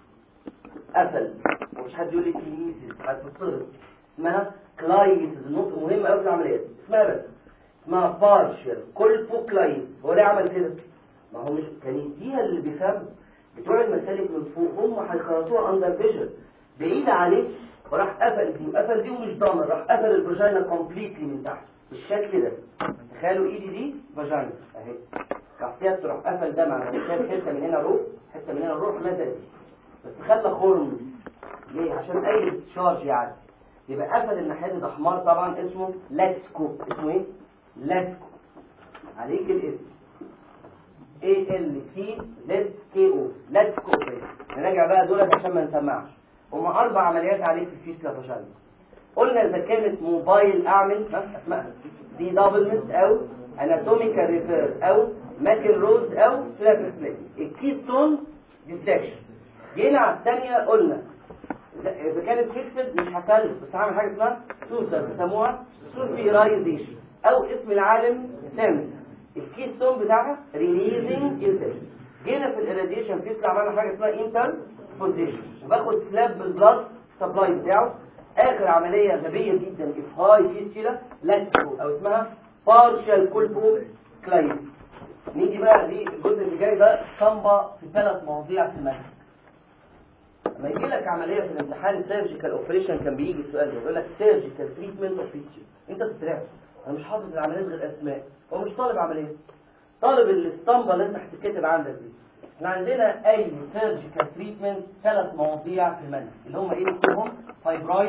قفل ومش حد يقول لي كليسيس هتتصرف اسمها كلايسيس النطق مهم قوي في العمليات اسمها بس اسمها بارشل كلفو كلايس هو ليه عمل كده ما هو مش كان يديها اللي بيفهم بتوع المسالك من فوق هم هيخلصوها اندر فيجن بعيد عليه وراح قفل دي وقفل دي ومش ضامن راح قفل الفاجينا كومبليتلي من تحت بالشكل ده تخيلوا ايدي دي فاجينا اهي راح تروح قفل ده مع شايف حته من هنا روح حته من هنا روح لزق دي بس خلى خرم ليه عشان اي تشارج يعدي يبقى قفل الناحيه دي ده حمار طبعا اسمه لاتسكو اسمه ايه لاتسكو عليك الاسم A L C Z K O لاتسكو نراجع بقى دولت عشان ما نسمعش هما اربع عمليات عليك في الفيسلا فشل قلنا اذا كانت موبايل اعمل ها اسمها دي دبلمنت او اناتوميكال ريفير او ماكل روز او فلاب سبليت الكيستون ديفليكشن جينا على الثانيه قلنا اذا كانت فيكسد مش هسلف بس هعمل حاجه اسمها سوسر بيسموها سوسيرايزيشن او اسم العالم سامس الكيستون بتاعها ريليزنج انسيشن جينا في الاراديشن فيسلا عملنا حاجه اسمها انتر بوزيشن وباخد سلاب بالبلاد سبلاي بتاعه اخر عمليه غبيه جدا في هاي فيستولا لاتسكو او اسمها بارشال كولبو كلايد نيجي بقى دي الجزء اللي جاي ده صنبه في ثلاث مواضيع في المنهج لما يجي لك عمليه في الامتحان سيرجيكال اوبريشن كان بيجي السؤال ده يقول لك سيرجيكال تريتمنت اوف فيستولا انت بتترعب انا مش حافظ العمليات غير اسماء هو مش طالب عمليه طالب الاسطمبه اللي انت هتتكتب عندك دي احنا عندنا اي سيرجيكال تريتمنت ثلاث مواضيع في المنهج اللي هم ايه نكتبهم فايبرويد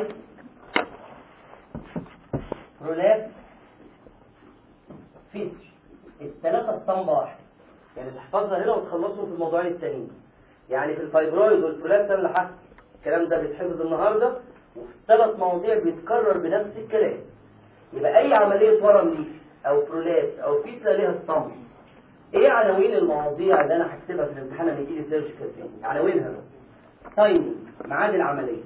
رولات فيستش الثلاثه اسطمبه واحده يعني تحفظها هنا وتخلصهم في الموضوعين التانيين يعني في الفايبرويد والبرولات انا اللي هحكي الكلام ده بيتحفظ النهارده وفي الثلاث مواضيع بيتكرر بنفس الكلام يبقى اي عمليه ورم ليف او برولات او فيسلا ليها اسطمبه ايه عناوين المواضيع اللي انا هكتبها في الامتحان لما يجي لي سيرجيكال تاني عناوينها بس تايمينج ميعاد العمليه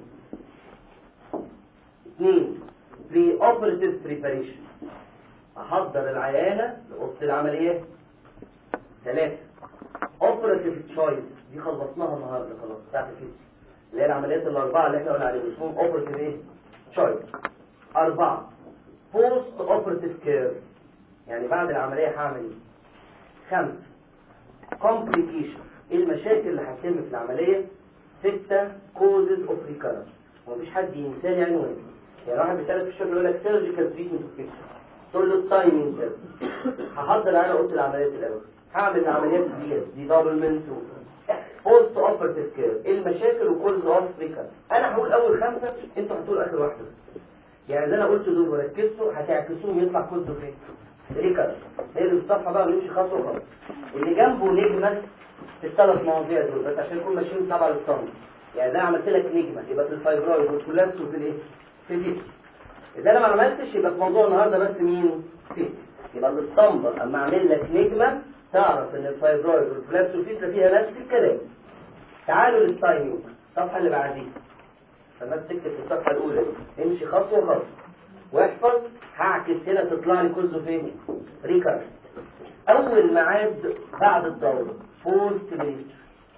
اثنين بري اوبريتيف بريباريشن احضر العيانه لاوضه العمليات ثلاثه اوبريتيف تشويس دي خلصناها النهارده خلاص بتاعت الفيزياء اللي هي العمليات الاربعه اللي احنا قلنا عليهم اسمهم اوبريتيف ايه تشويس اربعه بوست اوبريتيف كير يعني بعد العمليه هعمل ايه خمسة complication ايه المشاكل اللي هتتم في العملية ستة causes of recurrence ومفيش حد ينساه يعني وين يعني واحد بيسألك في الشغل يقول لك surgical treatment of fixture تقول له التايمينج ده هحضر انا اوضه العمليات الاول هعمل العمليات دي دي دبلمنت بوست اوبرتيف كير ايه المشاكل وكل اوف ريكر انا هقول اول خمسه انتوا هتقولوا اخر واحده يعني اللي انا قلت دول وركزتوا هتعكسوهم يطلع كله فين ريكر نقلب الصفحه بقى ونمشي خطوه خطوه اللي جنبه نجمه في الثلاث مواضيع دول بس عشان نكون ماشيين تبع للصمت يعني ده عملت لك نجمه يبقى في الفايبرويد والكولابس وفي الايه في دي اذا انا ما عملتش يبقى في موضوع النهارده بس مين في يبقى الاسطمبه اما اعمل لك نجمه تعرف ان الفايبرويد والكولابس والفيسلا فيها نفس الكلام تعالوا للتايمينج الصفحه اللي بعديها فالناس تكتب في الصفحه الاولى دي امشي خطوه خطوه واحفظ هعكس هنا تطلع لي كله فين ريكارد اول ميعاد بعد الدوره بوست مينستر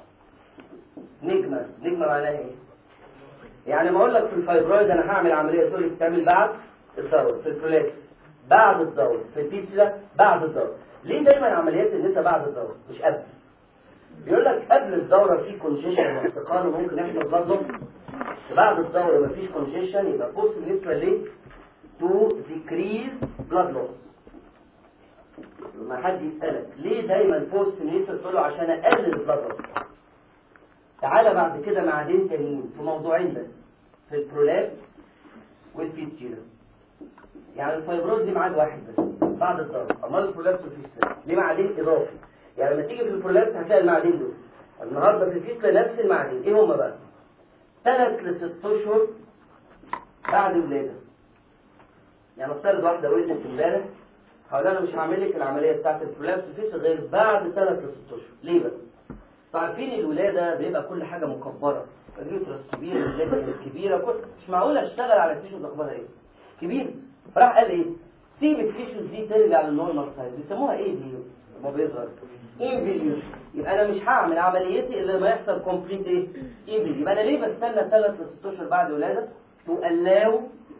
نجمه نجمه معناها ايه يعني ما اقول لك في الفايبرويد انا هعمل عمليه سوري بتعمل بعد الدوره في الفليكس بعد الدوره في البيتزا بعد الدوره ليه دايما عمليات النساء بعد الدوره مش قبل بيقول لك قبل الدوره في كونجيشن واحتقان وممكن يحصل برضه بعد الدوره مفيش كونجيشن يبقى بوست مينستر ليه to decrease blood loss لما حد يسألك ليه دايما بوست مينستر تقول له عشان اقلل البلاد لوس تعالى بعد كده معادين تانيين في موضوعين بس في البرولابس والفيستيولا يعني الفايبروز دي ميعاد واحد بس بعد الضرب امال البرولابس والفيستيولا ليه معادين اضافي يعني لما تيجي في البرولابس هتلاقي المعادين دول النهارده في الفيستيولا نفس المعادين ايه هما بقى ثلاث لست اشهر بعد الولاده يعني افترض واحده ولدت امبارح هقول انا مش هعمل لك العمليه بتاعت البرولابس والفيستيولا غير بعد ثلاث لست اشهر ليه بقى عارفين الولادة بيبقى كل حاجة مكبرة اليوترس كبير الولادة كبيرة كل مش معقول اشتغل على التيشوز اخبارها ايه كبير فراح قال ايه سيب التيشوز دي ترجع للنورمال سايز بيسموها ايه دي ما بيظهر انفيليوشن يبقى انا مش هعمل عمليتي الا لما يحصل كومبليت ايه انفيليوشن يبقى انا ليه بستنى 3 ل 6 اشهر بعد الولاده تو allow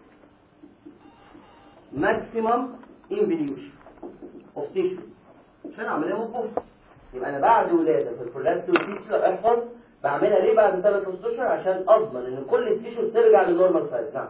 maximum involution of tissue عشان عمليه منفصله يبقى انا بعد ولاده في البرولابس والفيتشر احفظ بعملها ليه بعد ثلاث اشهر عشان اضمن ان كل التيشو ترجع للنورمال سايز نعم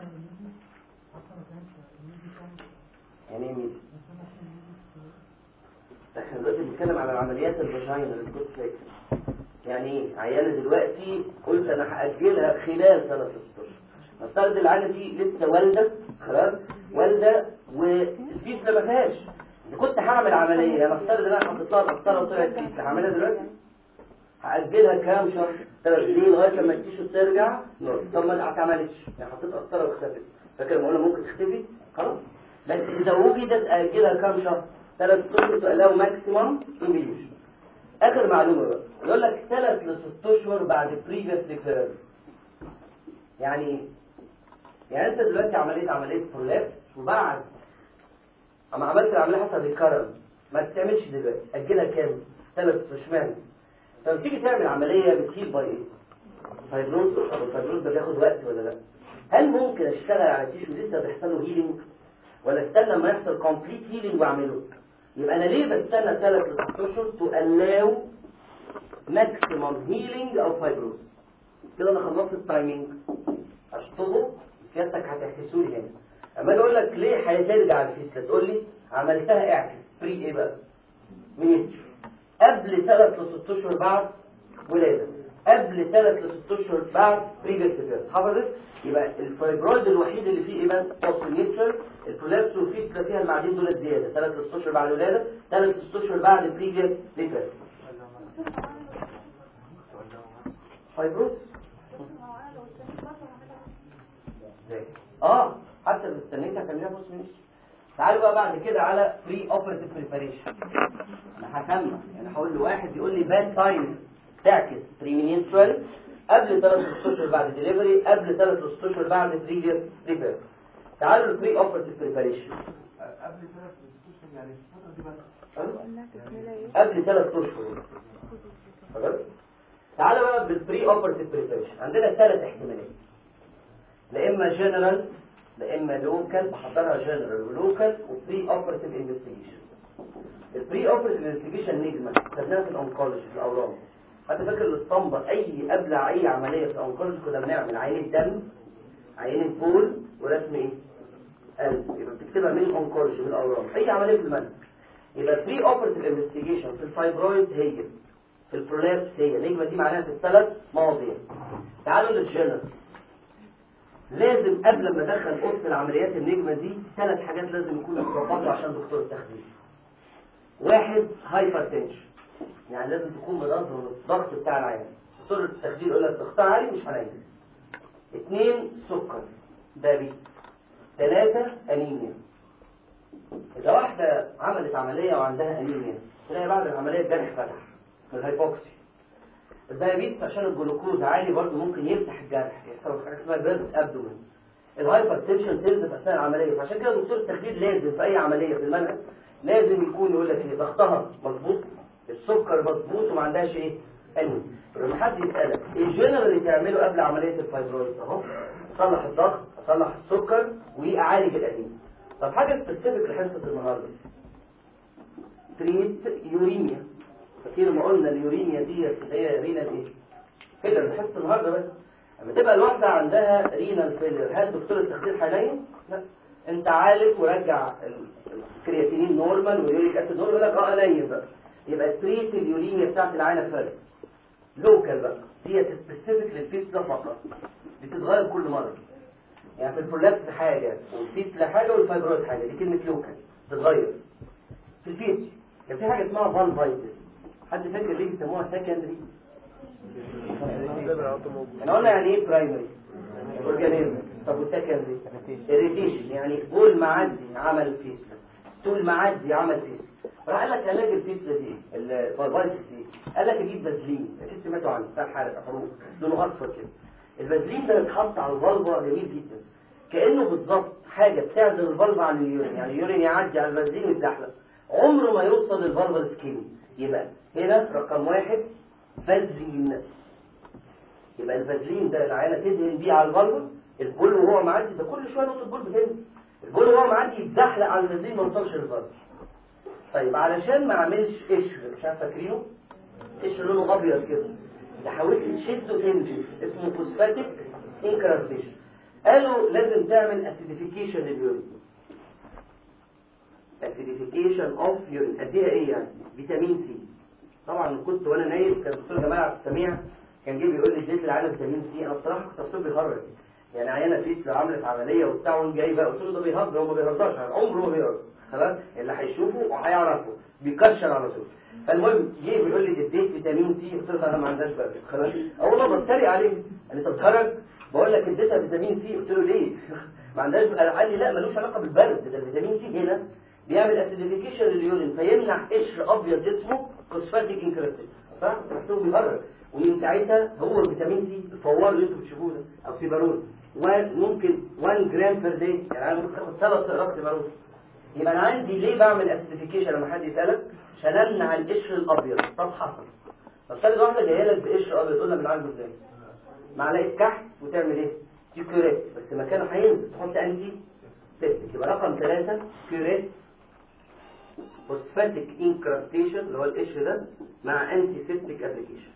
يعني ايه ميزه احنا دلوقتي بنتكلم على العمليات الفاجينا السكوت فليكس يعني ايه عيانه دلوقتي قلت انا هاجلها خلال ثلاث اشهر نفترض العيانه دي لسه والده خلاص والده والفيسلا ما فيهاش كنت هعمل عمليه انا افترض ان انا حطيت لها قسطره وطلعت فيسلا هعملها دلوقتي هاجلها كام شهر ثلاث سنين لغايه لما التيشو ترجع نور طب ما اتعملتش يعني حطيت قسطره واختفت فاكر لما قلنا ممكن تختفي خلاص بس اذا وجدت اجلها كام شهر ثلاث اشهر تقلقوا ماكسيمم انجليش اخر معلومه بقى يقول لك ثلاث لست اشهر بعد بريفيس ريفيرال يعني ايه؟ يعني انت دلوقتي عمليه عمليه برولابس وبعد اما عملت العمليه حصل ريكارنس ما تعملش دلوقتي اجلها كام؟ ثلاث اشمعنى؟ فلما تيجي تعمل عمليه بتهيل باي ايه؟ فايبروز طب الفايبروز ده بياخد وقت ولا لا؟ هل ممكن اشتغل على تيشو لسه بيحصل له هيلينج ولا استنى لما يحصل كومبليت هيلينج واعمله؟ يبقى انا ليه بستنى ثلاث لست اشهر تو الاو ماكسيمم هيلينج او فايبروز كده انا خلصت التايمينج اشطبه سيادتك هتحكسوا لي هنا اما اجي اقول لك ليه هترجع الفيسلا تقول لي عملتها اعكس بري ايه بقى مينيتشر قبل ثلاث لست اشهر بعد ولاده قبل ثلاث لست اشهر بعد بريفيس حفظت يبقى الفايبرويد الوحيد اللي فيه ايه بقى بوست مينيتشر البرولابس والفيسلا فيها المعادين دول زياده ثلاث لست اشهر بعد ولاده ثلاث لست اشهر بعد بريفيس ريفيرس فايبروز ازاي اه حتى لو استنيت هتعملها بص مش تعالوا بقى بعد كده على بري اوبرتيف بريباريشن انا هكمل يعني هقول لواحد يقول لي باد تايم تعكس بريمينينشوال قبل ثلاث اشهر بعد ديليفري قبل ثلاث اشهر بعد بريفير ريفير تعالوا البري اوبرتيف بريباريشن قبل ثلاث اشهر يعني الفترة دي بس قلنا تكملة ايه؟ قبل ثلاث اشهر خلاص تعالى بقى بالبري اوبرتيف بريباريشن عندنا ثلاث احتمالات لا اما جنرال لا اما لوكال بحضرها جنرال ولوكال وبري اوبرتيف انفستيجيشن البري اوبرتيف انفستيجيشن نجمه خدناها في الانكولوجي في الاورام حتى فاكر الاسطمبه اي قبل اي عمليه في الانكولوجي كنا بنعمل عينه دم عينه بول ورسم ايه قلب يبقى بتكتبها من الانكولوجي من الاورام اي عمليه في المنهج يبقى بري اوبرتيف انفستيجيشن في الفايبرويد هي في البرولابس هي النجمه دي معناها في الثلاث مواضيع تعالوا للجنرال لازم قبل ما ادخل اوضه العمليات النجمه دي ثلاث حاجات لازم يكونوا متظبطوا عشان دكتور التخدير واحد هايبر تنشن يعني لازم تكون منظم الضغط بتاع العيان دكتور التخدير يقول لك ضغطها عالي مش هنعمل اثنين سكر دايابيتس ثلاثة أنيميا إذا واحدة عملت عملية وعندها أنيميا تلاقي بعد العملية الجرح فتح من الهايبوكسي الدايابيتس عشان الجلوكوز عالي برضه ممكن يفتح الجرح يحصل حاجة اسمها جرس أبدومن الهايبر تنشن تنزل أثناء العملية فعشان كده دكتور التخدير لازم في أي عملية في المنهج لازم يكون يقول لك إيه ضغطها مظبوط السكر مظبوط وما عندهاش إيه أنيميا لما حد يسألك إيه الجنرال اللي تعمله قبل عملية الفايبرويد أهو صلح الضغط صلح السكر وأعالج الأنيميا طب حاجة سبيسيفيك لحصة النهاردة تريت يوريميا فاكر ما قلنا اليوريميا دي هي رينال ايه فيلر حصة النهاردة بس لما تبقى الواحدة عندها رينال فيلر هل دكتور التخدير هينيم؟ لا انت عالج ورجع الكرياتينين نورمال واليوريك اسيد نورمال يقول لك اه انيم بقى يبقى تريت اليوريميا بتاعت العينة فارس لوكال بقى ديت سبيسيفيك للفيس ده فقط بتتغير كل مرة يعني في البرولابس حاجة والفيس حاجة والفايبرويد حاجة دي كلمة لوكال تتغير في الفيس كان في حاجة اسمها فالفايتس حد فاكر ليه بيسموها سكندري احنا قلنا يعني ايه برايمري اورجانيزم طب وسكندري اريتيشن يعني بول معدي عمل فيسلا ستول معدي عمل فيسلا راح قال لك علاج الفيسلا دي الفالفايتس دي قال لك اجيب بازلين اكيد سمعتوا عنه بتاع حرق حروق لونه اصفر كده البازلين ده بيتحط على الفالفا جميل جدا كانه بالظبط حاجه بتعزل الفالفا عن اليورين يعني اليورين يعدي على البازلين ويتزحلق عمره ما يوصل للفالفا سكين يبقى هنا رقم واحد فازلين يبقى الفازلين ده العينه تدهن بيه على الفالفا البول وهو معدي ده كل شويه نقطه البول بتنزل البول وهو معدي يتزحلق على الفازلين ما يوصلش للفالفا طيب علشان ما اعملش قشر مش عارف فاكرينه قشر لونه ابيض كده ده حاولت تشده تنزل اسمه فوسفاتيك انكرافيشن قالوا لازم تعمل اسيديفيكيشن لليورين اسيديفيكيشن اوف يورين اديها ايه يعني فيتامين سي طبعا كنت وانا نايم كان الدكتور جمال عبد السميع كان جه بيقول لي اديت العالم فيتامين سي انا بصراحه كنت اصيب بيهرج يعني عيانه فيس لو عملت عمليه وبتاع وأنا جاي بقى قلت له ده بيهزر هو ما بيهزرش عمره ما بيهزر خلاص اللي هيشوفه وهيعرفه بيكشر على طول فالمهم جه بيقول لي اديت فيتامين سي قلت له انا ما عندهاش بقى خلاص اول مره بتريق عليه قال لي طب خرج بقول لك اديتها فيتامين سي قلت له ليه ما عندهاش قال لي لا ملوش علاقه بالبرد ده الفيتامين سي هنا بيعمل اسيديفيكيشن لليورين فيمنع قشر ابيض اسمه فوسفاتيك انكريبتد صح تحسبه بيهرج ومن ساعتها هو الفيتامين سي الفوار اللي انتوا بتشوفوه ده او سيبارول وممكن 1 جرام بير داي يعني انا ممكن اخد ثلاث اقراص سيبارول يبقى انا عندي ليه بعمل اسيديفيكيشن لما حد يسالك عشان امنع القشر الابيض طب حصل نفترض واحده جايه لك بقشر ابيض قلنا بنعالجه ازاي معلقه كحك وتعمل ايه دي كيوريت بس مكانه هينزل تحط انتي سيبتك يبقى رقم ثلاثة كيوريت فوسفاتيك انكراستيشن اللي هو القشر ده مع انتي سيبتيك ابلكيشن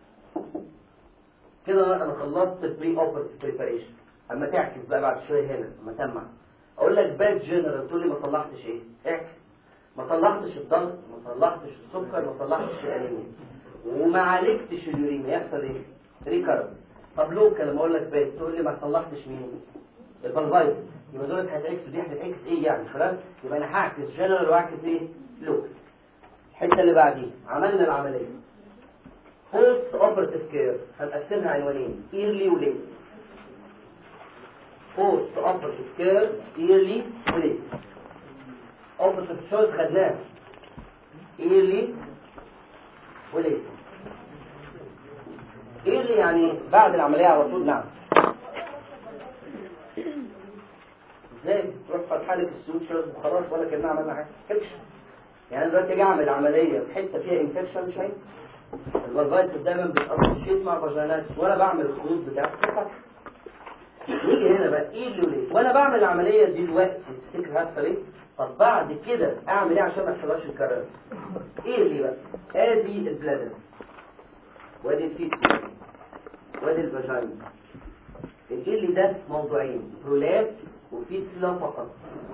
كده انا خلصت البري اوبرتيف بريباريشن اما تعكس بقى بعد شويه هنا اما سمع اقول لك باك جنرال تقول لي ما صلحتش ايه اعكس ما صلحتش الضغط ما صلحتش السكر ما صلحتش الانيميا وما عالجتش اليوريميا يحصل ايه ريكارد طب لوكال لما اقول لك باك تقول لي ما صلحتش مين البلفايز يبقى دول هتعكس دي هتعكس ايه يعني خلاص يبقى انا هعكس جنرال واعكس ايه لوكال الحته اللي بعديها عملنا العمليه بوست اوبرتيف كير هنقسمها عنوانين ايرلي وليت بوست اوبرتيف كير ايرلي وليت اوبرتيف تشويس خدناه ايرلي وليت ايرلي يعني بعد العمليه على طول نعم ازاي تروح فاتحه لك السوتشرز وخلاص ولا كانها عملنا حاجه كبش يعني أنا دلوقتي اجي اعمل عمليه في حته فيها انفكشن مش هينفع الفالفايتس دايما بتأسوشيت مع فاجينات وانا بعمل الخطوط بتاعتي نيجي هنا بقى ايه اللي وليه وانا بعمل العمليه دي دلوقتي تفتكر هيحصل ايه طب بعد كده اعمل ايه عشان ما يحصلهاش الكرر ايه اللي بقى ادي البلادر وادي الفيت وادي الفاجينا الجل ده موضوعين برولابس وفيتلا فقط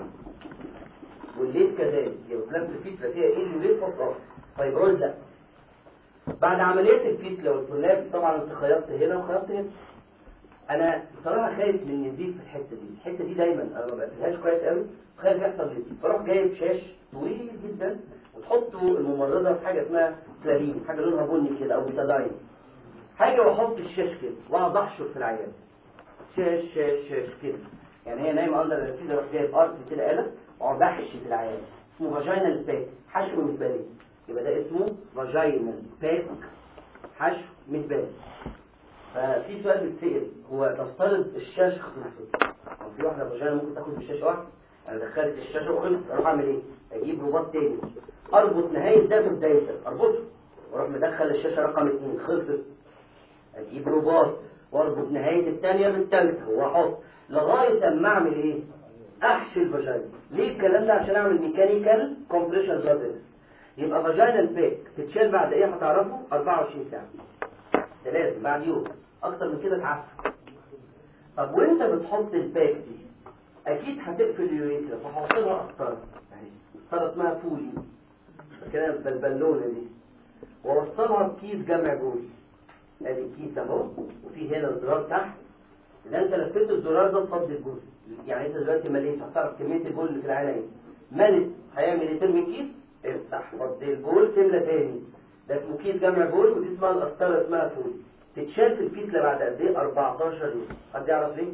والليل كذلك يبقى برولابس الفيتلا فيها ايه اللي ليه فقط فيبروز لا بعد عملية الفيتلا والبرولابس طبعا انت خيطت هنا وخيطت هنا انا بصراحة خايف من نزيف في الحتة دي الحتة دي دايما انا ما بقفلهاش كويس قوي خايف يحصل نزيف فاروح جايب شاش طويل جدا وتحطوا الممرضة في حاجة اسمها سلارين حاجة لونها بني كده او بيتاداين حاجة واحط الشاش كده واقعد احشر في العيان شاش شاش شاش كده يعني هي نايمة اندر الرسيدة اروح جايب ارض كده آلة واقعد احشي في العيان اسمه فاجينال باك حشو متبالي يبقى ده اسمه فاجينال باك حشو متبالي ففي سؤال بيتسأل هو نفترض الشاشة خلصت او في واحدة فاجينا ممكن تاخد بالشاشة واحدة انا دخلت الشاشة وخلص اروح اعمل ايه؟ اجيب رباط تاني اربط نهاية ده ببداية اربطه واروح مدخل الشاشة رقم اتنين خلصت اجيب رباط واربط نهاية التانية بالتالتة واحط لغاية اما اعمل ايه؟ احشي الفاجينا ليه الكلام ده عشان اعمل ميكانيكال كومبريشن بلاد يبقى فاجينال باك تتشال بعد ايه هتعرفه 24 ساعة ده لازم بعد يوم اكتر من كده تعفن طب وانت بتحط الباك دي اكيد هتقفل اليوريترا فحط لها قسطره يعني قسطره اسمها فولي كده بالبالونه دي ووصلها بكيس جمع جول ادي الكيس اهو وفي هنا الزرار تحت اذا انت لفيت الزرار ده تفضي الجول يعني انت دلوقتي مليت هتعرف كميه الجول اللي في العينه ايه ملت هيعمل ايه ترمي الكيس افتح فضي الجول تملى تاني ده اسمه كيس جمع جول ودي اسمها القسطره اسمها فولي تتشال في الكتلة بعد قد ايه 14 يوم حد يعرف ليه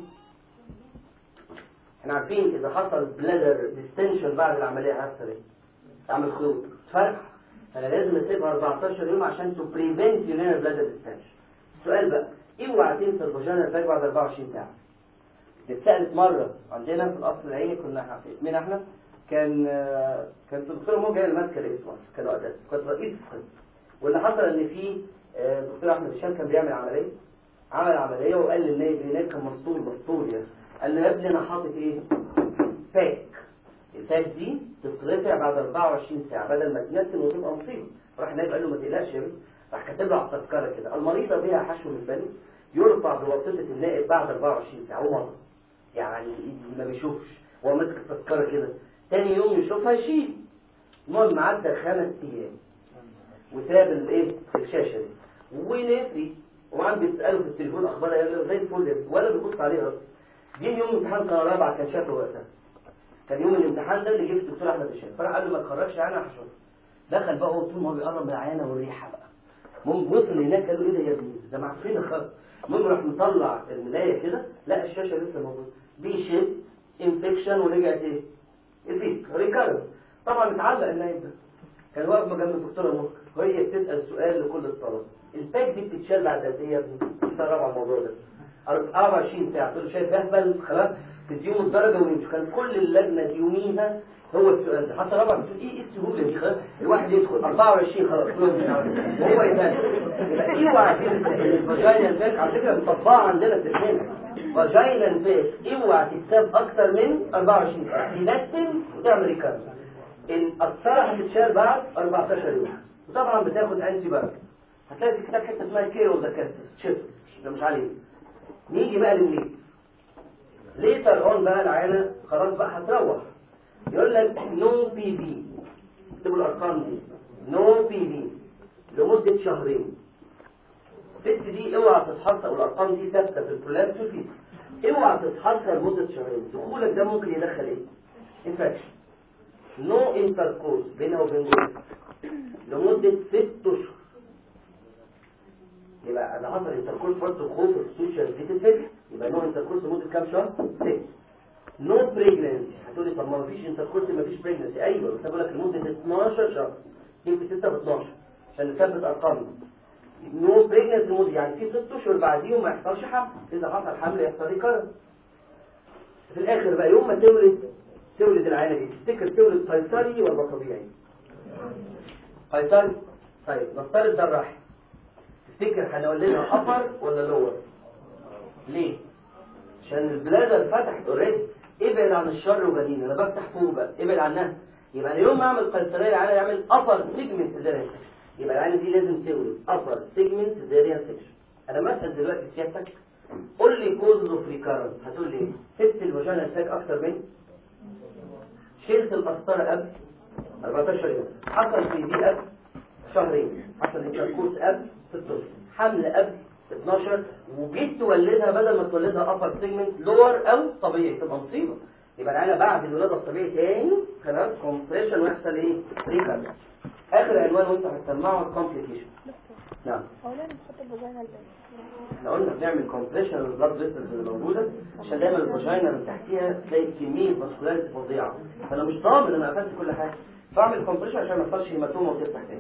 احنا عارفين اذا حصل بلادر ديستنشن بعد العمليه هيحصل ايه تعمل خيوط فرق فانا لازم اسيبها 14 يوم عشان تو بريفنت يونير بلادر ديستنشن السؤال بقى اوعى تنسى الفاجينا الباك بعد 24 ساعه اتسالت مره عندنا في القصر العيني كنا في اسمنا احنا كان كانت الدكتوره موجه هي اللي ماسكه الاسم اصلا كان وقتها كنت رئيس القسم واللي حصل ان في الدكتور احمد هشام كان بيعمل عمليه عمل عمليه وقال للنايب النايب كان مسطول مسطول يعني قال له يا ابني انا حاطط ايه باك الباك دي تترفع بعد 24 ساعه بدل ما تنتن وتبقى مصيبه راح النايب قال له ما تقلقش يا ابني راح كاتب له على التذكره كده المريضه بها حشو من البني يرفع بواسطه النائب بعد 24 ساعه ومرض يعني ما بيشوفش هو ماسك التذكره كده تاني يوم يشوفها يشيل المهم عدى خمس ايام وساب الايه الشاشه دي ونسي وعم بيساله في التليفون اخبارها ايه زي الفل يا ابني، ولا بيبص عليها اصلا جه يوم امتحان سنه رابعه كان شافه وقتها كان يوم الامتحان ده اللي جه الدكتور احمد الشافعي فراح قال له ما تخرجش انا هشوف دخل بقى هو طول ما هو بيقرب من العيانه والريحه بقى المهم وصل هناك قال له ايه ده يا ابني ده معفنه خالص المهم راح مطلع الملايه كده لا الشاشه لسه موجوده بيشد انفكشن ورجعت ايه؟ الفيك ريكارنس طبعا اتعلق النايم ده كان واقف جنب الدكتوره مخ وهي بتسال سؤال لكل الطلبه الباك دي بتتشال بعد قد ايه يا ابني؟ استغرب على الموضوع ده 24 ساعه تقول له شايف اهبل خلاص تديهم الدرجه ويمشي كان كل اللجنه يوميها هو السؤال ده حتى رابعه بتقول ايه ايه السهوله دي خلاص الواحد يدخل 24 خلاص كله مش عارف وهو يتابع يبقى اوعى تنسى ان الفاجينال باك على فكره مطبقه عندنا في الحين فاجينال باك اوعى تكسب اكتر من 24 ساعه تنتن وتعمل ريكارد القسطره هتتشال بعد 14 يوم وطبعا بتاخد انتي بايوتيك هتلاقي في كتاب حته اسمها كيرو ذا كاستس تشيب ده مش عليه نيجي بقى للليت ليتر اون بقى العينه خلاص بقى هتروح يقول لك نو بي بي اكتبوا الارقام دي نو بي بي لمده شهرين الست دي اوعى تتحصل والارقام دي ثابته في البرولابس وفي اوعى تتحصل لمده شهرين دخولك ده ممكن يدخل ايه؟ انفكشن نو انتركورس بينها وبين جوزها لمده ست اشهر يبقى انا حصل انتركورس برضه خوف السوشيال دي تتفتح يبقى نو انتركورس لمده كام شهر؟ ست نو بريجنسي هتقولي طب ما فيش انتركورس ما فيش بريجنسي ايوه بس بقول لك لمده 12 شهر يمكن 6 ب 12 عشان نثبت ارقامنا نو بريجنسي لمده يعني في 6 اشهر بعديهم ما يحصلش حمل اذا حصل حمل يحصل ريكارنس في الاخر بقى يوم ما تولد تولد العينه دي تفتكر تولد قيصري ولا طبيعي؟ قيصري طيب نفترض ده الرحم تفتكر هنولدها ابر ولا لور؟ ليه؟ عشان البلادر فتحت اوريدي ابعد عن الشر وبنين انا بفتح فوق بقى ابعد عنها يبقى انا يوم ما اعمل قيصريه العينه يعمل ابر سيجمنت سيزاريان سكشن يبقى العينه دي لازم تولد ابر سيجمنت سيزاريان سكشن انا مثل دلوقتي سيادتك قول لي كوز اوف ريكارنس هتقول لي ايه؟ سبت الفاجينا ساك اكتر من شلت القسطره قبل 14 يوم حصل في دي قبل شهرين حصل انتركورس قبل 6 اشهر حمل قبل 12 وجيت تولدها بدل ما تولدها ابر سيجمنت لور او طبيعي تبقى مصيبه يبقى العيله بعد الولاده الطبيعي تاني خلاص كومبريشن ويحصل ايه؟ ريكارد اخر عنوان وانت هتسمعه الكومبليكيشن نعم هو ليه بنحط الفاجينا الباك احنا قلنا بنعمل كومبريشن للبلاد فيسلز اللي موجوده عشان دايما الفاجينا من تحتيها تلاقي كميه فاسكولاريتي فظيعه فانا مش ضامن انا قفلت كل حاجه فاعمل كومبريشن عشان ما يحصلش هيماتوما وتفتح تاني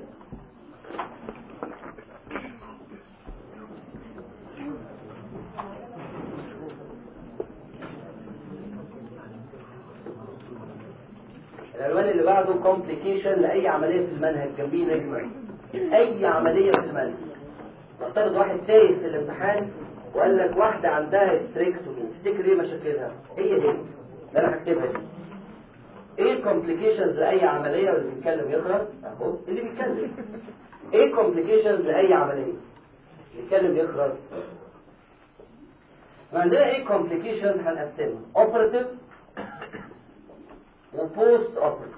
العنوان اللي بعده كومبليكيشن لاي عمليه في المنهج جنبيه نجمه اي عمليه في المنهج نفترض واحد تايه في الامتحان وقال لك واحده عندها ستريكتومي تفتكر ايه مشاكلها هي دي اللي انا هكتبها دي ايه كومبليكيشنز لاي عمليه واللي بيتكلم يقرا اهو اللي بيتكلم ايه كومبليكيشنز لاي عمليه اللي بيتكلم يقرا عندنا ايه كومبليكيشن هنقسمها اوبراتيف وبوست اوبراتيف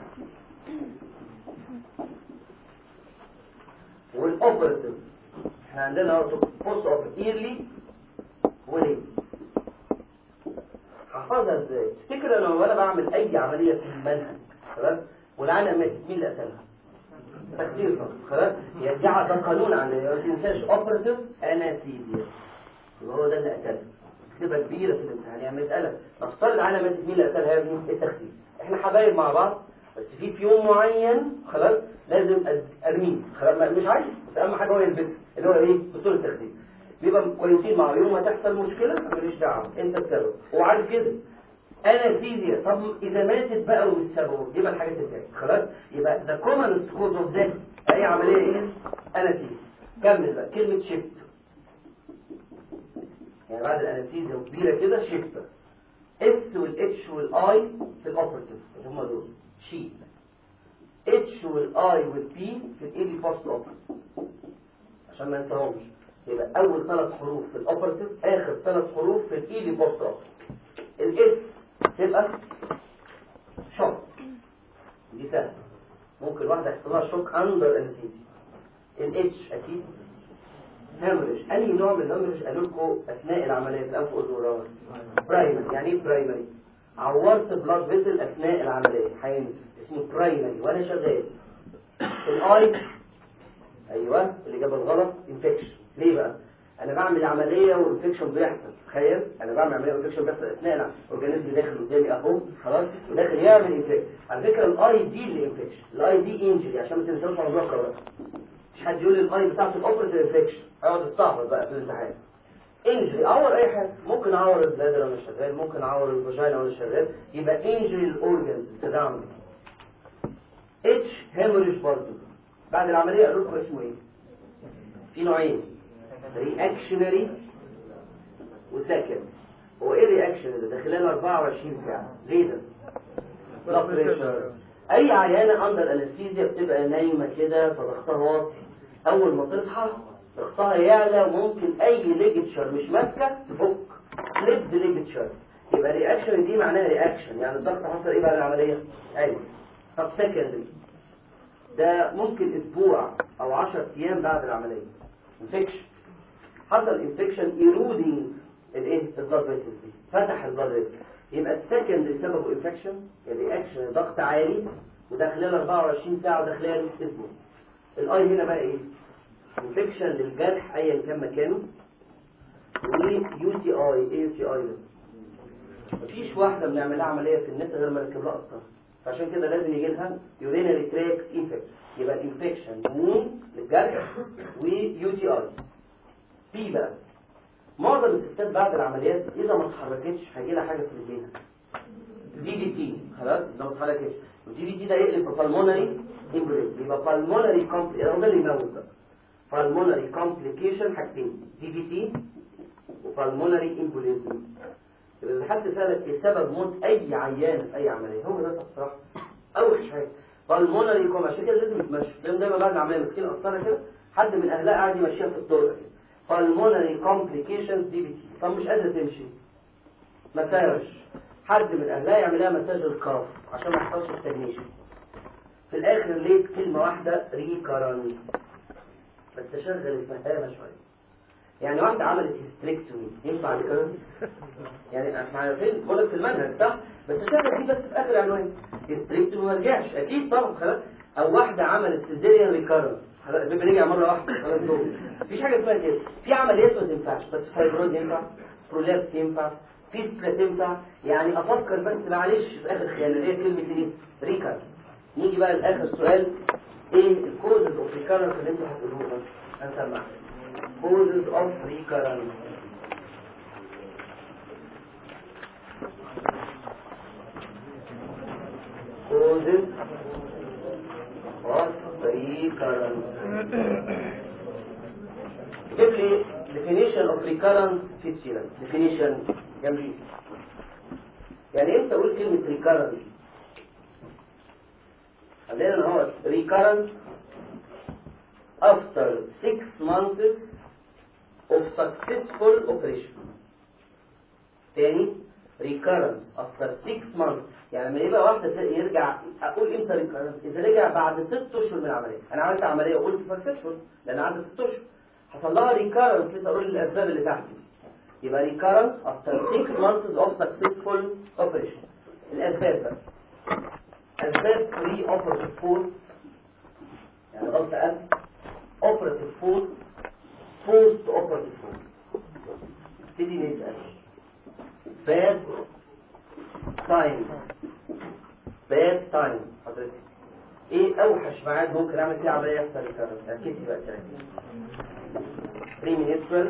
والاوبراتيف احنا عندنا بوست اوبراتيف ايرلي وليه هحفظها ازاي تفتكر انا وانا بعمل اي عمليه في المنهج خلاص والعالم ماتت مين اللي قتلها تخدير فقط خلاص يعني ده ده قانون عندنا ما تنساش اوبراتيف انستيزيا يبقى هو ده اللي قتلها تبقى كبيره في الامتحان يعني مساله نفترض العالم ماتت مين اللي قتلها يا ابني التخدير احنا حبايب مع بعض بس في في يوم معين خلاص لازم أد- ارميه خلاص ما- مش عايز بس اهم حاجه هو يلبسها اللي هو ايه دكتور التخدير بيبقى كويسين معه يوم ما تحصل مشكله ماليش دعوه انت السبب وعارف كده انستيزيا طب اذا ماتت بقى ومش سببه يبقى الحاجات التانية خلاص يبقى ذا كومن كوز اوف ديث اي عمليه ايه انستيزيا كمل بقى كلمه شيفت يعني بعد الانستيزيا كبيره كده شيفت اس والاتش والاي في الاوبرتيف اللي هم دول شيت اتش والاي والبي في الايلي بوست اوبرتيف عشان ما ننساهمش يبقى اول ثلاث حروف في الاوبرتيف اخر ثلاث حروف في الايلي بوست اوبرتيف الاس تبقى شوك دي سهله ممكن واحده يحصل لها شوك اندر انستيزيا الاتش اكيد هامرج اي نوع من الهامرج قالوا لكم اثناء العمليه في الانف واذن والراس برايمري يعني ايه برايمري عورت بلاد فيسل اثناء العمليه هينزل اسمه برايمري وانا شغال الاي ايوه الاجابه الغلط انفكشن ليه بقى انا بعمل عمليه والانفكشن بيحصل تخيل انا بعمل عمليه والانفكشن بيحصل اثناء الاورجانيزم داخل قدامي اهو خلاص وداخل يعمل انفكشن على فكره الاي دي اللي انفكشن الاي دي انجري عشان ما تنساوش موضوع القرار مش حد يقول لي الاي بتاعته الاوبريتيف انفكشن اقعد استعبط بقى في الامتحان انجري اعور اي حاجه ممكن اعور البلادر وانا شغال ممكن اعور الفاجينا وانا شغال يبقى انجري الاورجنز تدعم اتش هيموريج برضه بعد العمليه قالوا لكم اسمه ايه في نوعين رياكشنري وسكند هو ايه الرياكشن ده ده خلال 24 ساعه ليه ده blood pressure. اي عيانه اندر انستيزيا بتبقى نايمه كده فضغطها واطي اول ما تصحى ضغطها يعلى وممكن اي ليجتشر مش ماسكه تفك سليب ليجتشر يبقى رياكشن دي معناها رياكشن يعني الضغط حصل ايه بعد العمليه ايوه طب سكندري ده ممكن اسبوع او 10 ايام بعد العمليه انفكشن حصل انفكشن ايرودنج الايه البلاد فيسلز دي فتح البلاد فيسلز يبقى السكندري سببه انفكشن الرياكشن ضغط عالي وده خلال 24 ساعه وده خلال اسبوع الاي هنا بقى ايه انفكشن للجرح ايا كان مكانه ويو تي اي ايه يو تي اي ده مفيش واحده بنعملها عمليه في النت غير ما نركب لها قسطره فعشان كده لازم يجي لها يورينري تراكت انفكشن يبقى الانفكشن مون للجرح ويو تي اي بي بقى معظم الستات بعد العمليات اذا ما اتحركتش هيجي لها حاجه في رجليها دي دي تي خلاص اذا ما اتحركتش والدي دي تي ده يقلب في بالمونري امبوليزم يبقى بالمونري كومبلي ده اللي يموت بقى بالمونري كومبليكيشن حاجتين دي بي تي وبالمونري امبوليزم يبقى حد سألك ايه سبب موت اي عيان في اي عمليه هو ده الصراحه اوحش حاجه بالمونري كوم عشان كده لازم يتمشى لازم دايما بعد العمليه ماسكين قسطره كده حد من اهلها قاعد يمشيها في الطرق كده بالمونري كومبليكيشنز دي بي تي طب مش قادره تمشي مساج حد من اهلها يعملها مساج الكاف عشان ما يحصلش ستاجنيشن في الاخر لقيت كلمه واحده ريكارنس بس شغل الفهامه شويه يعني واحدة عملت هيستريكتومي ينفع ريكارنس يعني احنا عارفين بقول لك في المنهج صح بس شغل دي بس في اخر عنوان هيستريكتومي ما رجعش اكيد طبعا خلاص او واحدة عملت سيزيريان ريكارنس البيبي رجع مرة واحدة خلاص دول مفيش حاجة اسمها كده في عمليات ما تنفعش بس فايبرويد ينفع برولابس ينفع فيستلا تنفع يعني افكر بس معلش في اخر خيال اللي هي كلمة ايه ريكارنس نيجي بقى لاخر سؤال ايه الكوزز اوف ريكارنس اللي انتوا هتقولوه ده هنسمع causes of recurrence causes of recurrence جيب لي definition of recurrence fistula definition جنبي يعني امتى اقول كلمة recurrence عندنا هو recurrence after six months of successful operation تاني recurrence after six months يعني لما يبقى واحدة يرجع أقول إمتى recurrence إذا رجع بعد ست أشهر من العملية أنا عملت عملية وقلت successful لأن عدت ست أشهر حصل لها recurrence لسه أقول الأسباب اللي تحت يبقى recurrence after six months of successful operation الأسباب بقى أسباب pre operative force يعني غلط قلب operative force post operative force نبتدي نسأل bad time bad time حضرتك ايه اوحش ميعاد ممكن اعمل فيه عمليه يحصل ريكارنس ركزي بقى كده premenstrual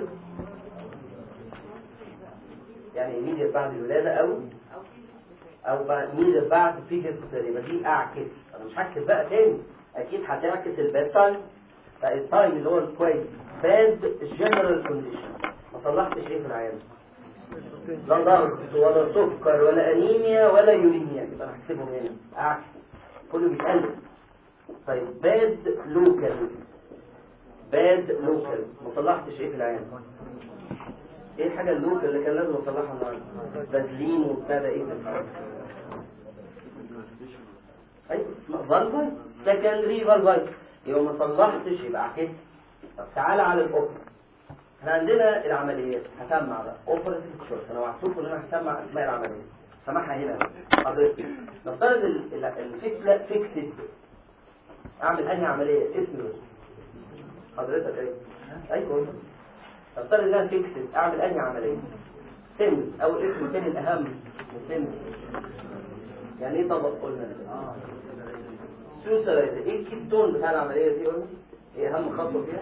يعني immediate بعد الولاده او او بعد immediate بعد previous يبقى دي اعكس انا مش هعكس بقى تاني اكيد هتعكس الباد تايم التايم اللي هو الكويس باد جنرال كونديشن ما صلحتش ايه في العيان لا ضغط ولا سكر ولا انيميا ولا يوريميا يبقى انا هكتبهم هنا اعكس كله بيتقلب طيب باد لوكال باد لوكال ما صلحتش ايه في العيان ايه الحاجه اللوكال اللي كان لازم اصلحها النهارده بازلين وبتاع ده ايه ده ايوه اسمها فالفايت سكندري فالفايت يبقى ما صلحتش يبقى عكست طب تعالى على الاوبر احنا عندنا العمليات هسمع بقى اوبريتيف شورت انا وعدتكم ان انا هسمع اسماء العمليات سامعها هنا حضرتك نفترض ال- ال- الفيكس لا فيكسد اعمل انهي عمليه اسم بس حضرتك ايه ايوه نفترض انها فيكسد اعمل انهي عمليه سيمز او الاسم الثاني الاهم سيمز يعني ايه طبق قلنا سوسرايز ايه الكيستون بتاع العمليه دي قلنا ايه اهم خطوه فيها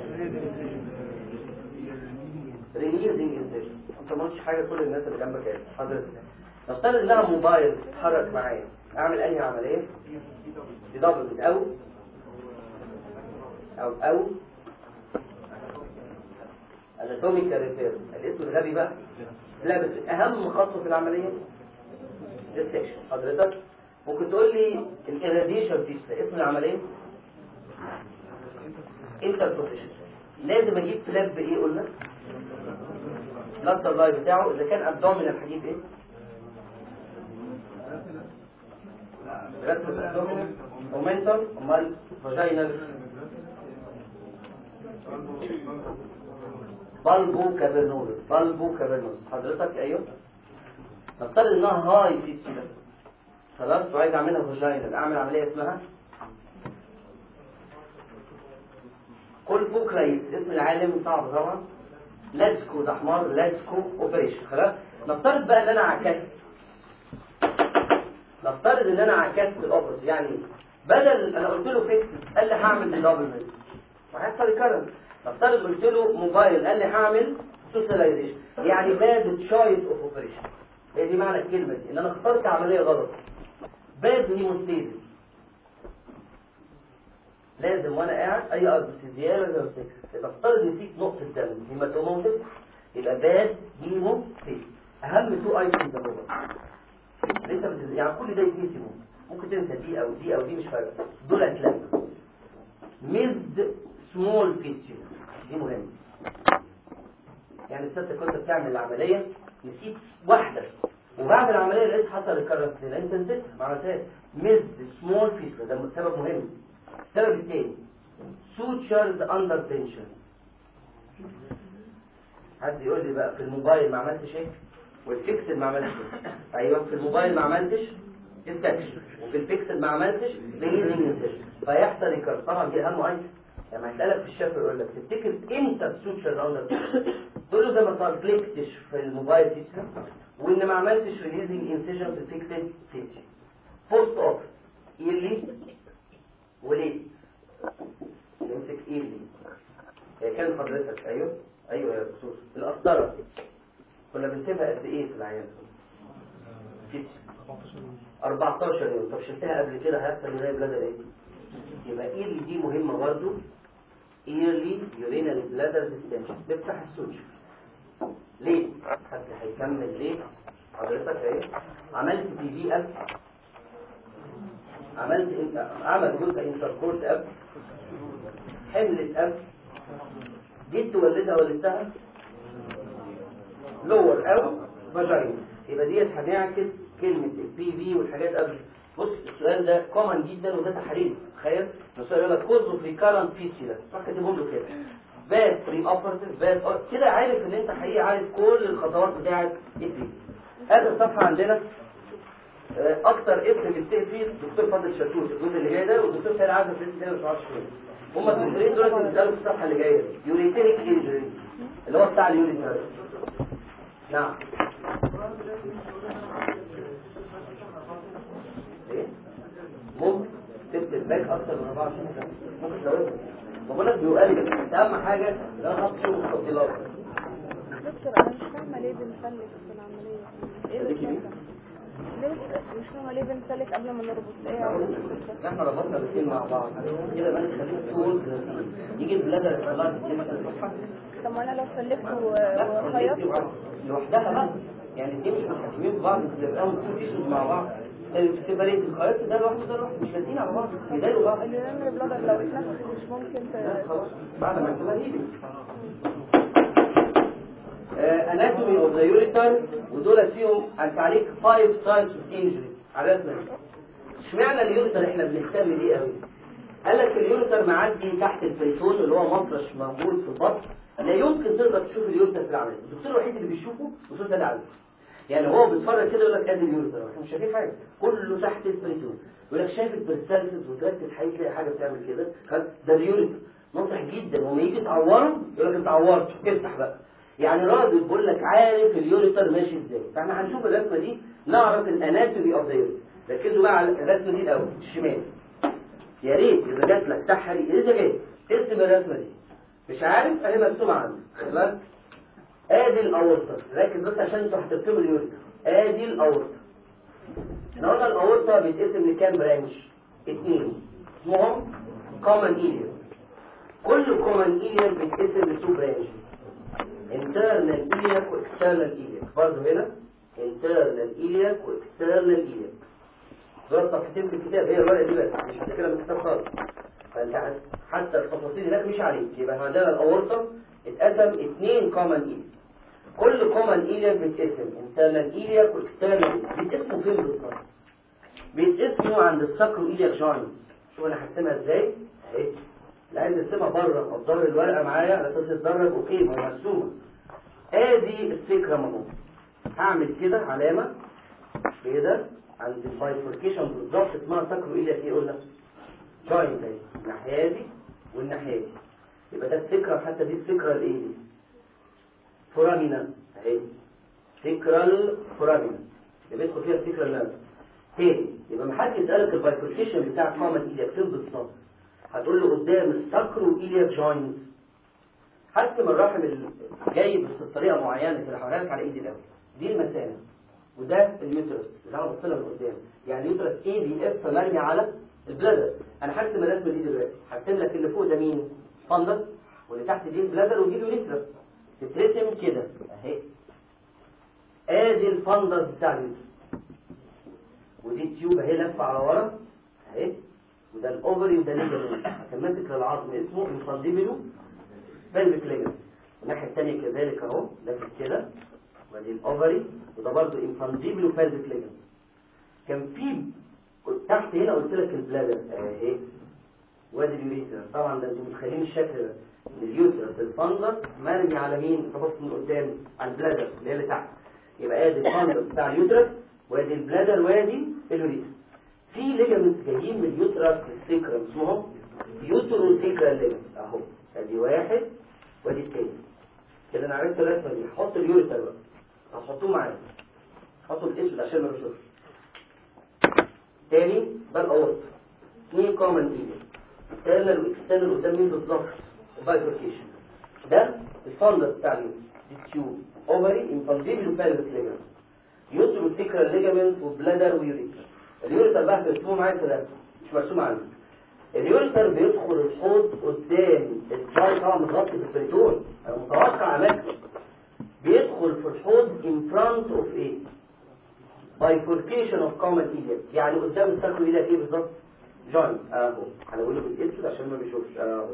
ريليزنج انسيشن انت ما قلتش حاجه كل الناس اللي جنبك قالت حضرتك نفترض انها موبايل تتحرك معايا اعمل انهي عمليه دي دبل او او او اناتوميكال ريبير الاسم الغبي بقى لا بس اهم خطوه في العمليه السكشن حضرتك ممكن تقول لي الاراديشن في اسم العمليه انتربوتيشن لازم اجيب فلاب بايه قلنا لاستر لاين بتاعه اذا كان ابدومينال هجيب ايه رسم الابدومينال مومنتم امال فاجينال بالبو كابرنولس بالبو كابرنولس حضرتك ايوه نفترض انها هاي في السيلة خلاص وعايز اعملها فاجينال اعمل عمليه اسمها كل بوكلايس اسم العالم صعب طبعا لاتسكو ده حمار لاتسكو اوبريشن خلاص نفترض بقى ان انا عكست نفترض ان انا عكست الاوبريت يعني بدل انا قلت له فيكس قال لي هعمل ديفلوبمنت وهيحصل ريكرنس نفترض قلت له موبايل قال لي هعمل سوشياليزيشن يعني باد تشويس اوف اوبريشن هي دي معنى الكلمه دي ان انا اخترت عمليه غلط باد هيموستيزيس لازم وانا قاعد اي اربسيزيال لازم امسكها يبقى افترض نسيت نقطه دم هيماتوما وتفتح يبقى باد هيموستيزيس اهم تو ايتمز اهو لسه بتز... يعني كل ده يتنسي ممكن تنسى دي او دي او دي مش فارقه دول هتلاقي ميزد سمول فيسيو دي مهمه يعني الست كنت بتعمل العمليه نسيت واحده وبعد العمليه لقيت حصل الكرة لان انت نسيتها ما عملتهاش ميزد سمول فيسيو ده سبب مهم السبب الثاني سوتشرز اندر تنشن حد يقول لي بقى في الموبايل ما عملتش ايه والفيكسل ما عملتش إيه؟ ايوه في الموبايل ما عملتش استكشن وفي الفيكسل ما عملتش ريزنج انسيشن فيحصل ريكارد طبعا دي اهم ايتم لما هيسالك في الشفا يقول لك تفتكر امتى السوتشر اندر تقول له ده ما ترفلكتش في الموبايل سيستم وان ما عملتش ريليزنج انسيشن في الفيكسل سيستم بوست اوف ايرلي وليه يمسك ايرلي هي كان حضرتك ايوه ايوه يا خصوص القسطره كنا بنسيبها قد ايه في العيان كيس 14 يوم طب شلتها قبل كده هيحصل زي بلادر ايه يبقى ايرلي دي مهمه برضو ايرلي يورينال بلادر ديستنشن تفتح السوتش ليه حد هيكمل ليه حضرتك ايه عملت تي في اب عملت إنت- عمل جزء انتركورس اب حملت اب جيت تولدها ولدتها لور او فاجينا يبقى ديت هنعكس كلمه البي في والحاجات قبل بص السؤال ده كومن جدا وده تحرير تخيل السؤال يقول لك كوز اوف ريكارنت فيسيلا تروح كاتبهم له كده باد بري اوبرتيف باد كده عارف ان انت حقيقي عارف كل الخطوات بتاعت البي اخر صفحه عندنا آه، اكتر اسم بيتسال فيه الدكتور فاضل شاكوش الجزء اللي جاي ده والدكتور سيد عزم في السنه مش عارف شويه هم الدكتورين دول اللي بيسالوا في الصفحه اللي جايه دي يوريتيريك انجري اللي هو بتاع اليوريتيريك نعم ايه ممكن تكتب الباك اكتر من 24 سنه ممكن تزودها بقول لك بيقلل انت اهم حاجه لا خط فيه مستطيلات دكتور انا مش فاهمه ليه بنسلك في العمليه ايه خليكي اللي مين؟ ليه مش فاهمه ليه بنسلك قبل ما نربط ايه علاقة الفكرة؟ احنا ربطنا الاثنين مع بعض كده بقى نخليه تولز يجي البلادر خلاص طب ما انا لو سلكت و- لا وخيطت لوحدها بقى يعني دي مش متحكمين في بعض بيبقوا تو تيشوز مع بعض السيبريت الخيط ده لوحده ده لوحده مش لازقين على بعض بيضايقوا بعض اليورينري بلادر لو اتنفس مش ممكن لا ت... خلاص بعد ما تبقى هيلي اناتومي اوف ذا يوريتر ودول فيهم انت عليك 5 سايتس اوف انجريز على اسمك اشمعنى اليوريتر احنا بنهتم بيه قوي قال لك اليوريتر معدي تحت البريتون اللي هو مفرش موجود في البطن لا يمكن تقدر تشوف اليوريتر في العمليه الدكتور الوحيد اللي بيشوفه دكتور سيد علي يعني هو بيتفرج كده يقول لك ادي اليوريتر احنا مش شايفين حاجه كله تحت البريتون يقول لك شايف البرستالسيس وتركز حقيقي تلاقي حاجه بتعمل كده خلاص؟ ده اليوريتر ناصح جدا وما يجي تعوره يقول لك انت عورت افتح بقى يعني راجل بيقول لك عارف اليوريتر ماشي ازاي فاحنا هنشوف الرسمه دي نعرف الاناتومي اوف ذا يوريتر ركزوا بقى على الرسمه دي الاول الشمال يا ريت اذا جات لك تحري اذا جات ارسم الرسمه دي مش عارف اهي مرسومه عندك خلاص ادي الاورطه ركز بس عشان انتوا هتكتبوا اليوريتر ادي الاورطه احنا قلنا الاورطه بيتقسم لكام برانش اثنين اسمهم كومن ايليا كل كومن ايليا بيتقسم لتو برانشز internal iliac واكسترنال iliac برضه هنا internal iliac واكسترنال iliac دول صفحتين في الكتاب هي الورقه دي بس مش هتذاكرها من الكتاب خالص فانت هت- حتى التفاصيل هناك مش عليك يبقى احنا عندنا الاورطه اتقسم اثنين كومن iliac كل كومن iliac بيتقسم internal iliac واكسترنال iliac بيتقسموا فين بالظبط؟ بيتقسموا عند الساكرو iliac جوينت شوف انا هرسمها ازاي اهي اللي عايز يرسمها بره قدر الورقه معايا على اساس يتدرب اوكي ما هي مرسومه ادي السكرم اهو هعمل كده علامه كده عند البايفوركيشن بالظبط اسمها ساكرو ايه ايه قلنا جوينت اهي الناحيه دي والناحيه دي يبقى ده السكرة حتى دي السكرة الايه دي فورامينا اهي سكرال فورامينا اللي بيدخل فيها السكرة اللي تاني يبقى ما حد يسألك البايفوركيشن بتاع كومن ايلياك فين بالظبط هتقول له قدام الساكرو ايلياك جوينت حتى من الرحم اللي جاي بس بطريقه معينه كده هوريها لك على ايدي الاول دي المثانه وده اليوترس اللي انا بص لها من قدام يعني يوترس اي بي اف مرمي على البلادر انا هرسم الرسمه دي دلوقتي هرسم لك اللي فوق ده مين فندس واللي تحت دي البلادر ودي اليوترس تترسم كده اهي ادي الفندس بتاع اليوترس ودي التيوب اهي لفه على ورا اهي وده الاوفري وده الليجمنت عشان ماسك للعظم اسمه انفانديبلو بلفيك ليجمنت الناحيه الثانيه كذلك اهو لافف كده ودي الاوفري وده برضه انفانديبلو بلفيك ليجمنت كان في تحت هنا قلت لك البلادر اهي وادي اليوريثرا طبعا ده انتوا متخيلين الشكل ده اليوترس الفندس مرمي على مين تبص من قدام على البلادر اللي هي اللي تحت يبقى ادي الفندس بتاع اليوترس وادي البلادر وادي اليوريثرا في ليجمنت جايين من اليوترس للسيكرم اسمهم يوترو سيكرال ليجمنت اهو ادي واحد وادي التاني كده انا عرفت الرسمه دي هحط اليوريثرا بقى هحطوه معايا حطوا الاسود عشان ما بشوفش تاني ده الاورط اثنين كومن ايدي internal واكسترنال قدام مين بالظبط البايفوركيشن ده الفندس بتاع اليوترس دي تيوب اوفري انفانجيبل وبالفيك ليجمنت يوترو سيكرال ليجمنت وبلادر ويوريثرا اليوريثر بقى مرسوم معايا في الرسم مش مرسوم عندي اليوريثر بيدخل الحوض قدام الجاي طبعا متغطي بالبريتون انا متوقع اماكن بيدخل في الحوض in front of ايه bifurcation of common iliac يعني قدام الساكو iliac ايه بالظبط جوينت اهو هنقوله بالاسود عشان ما بيشوفش اهو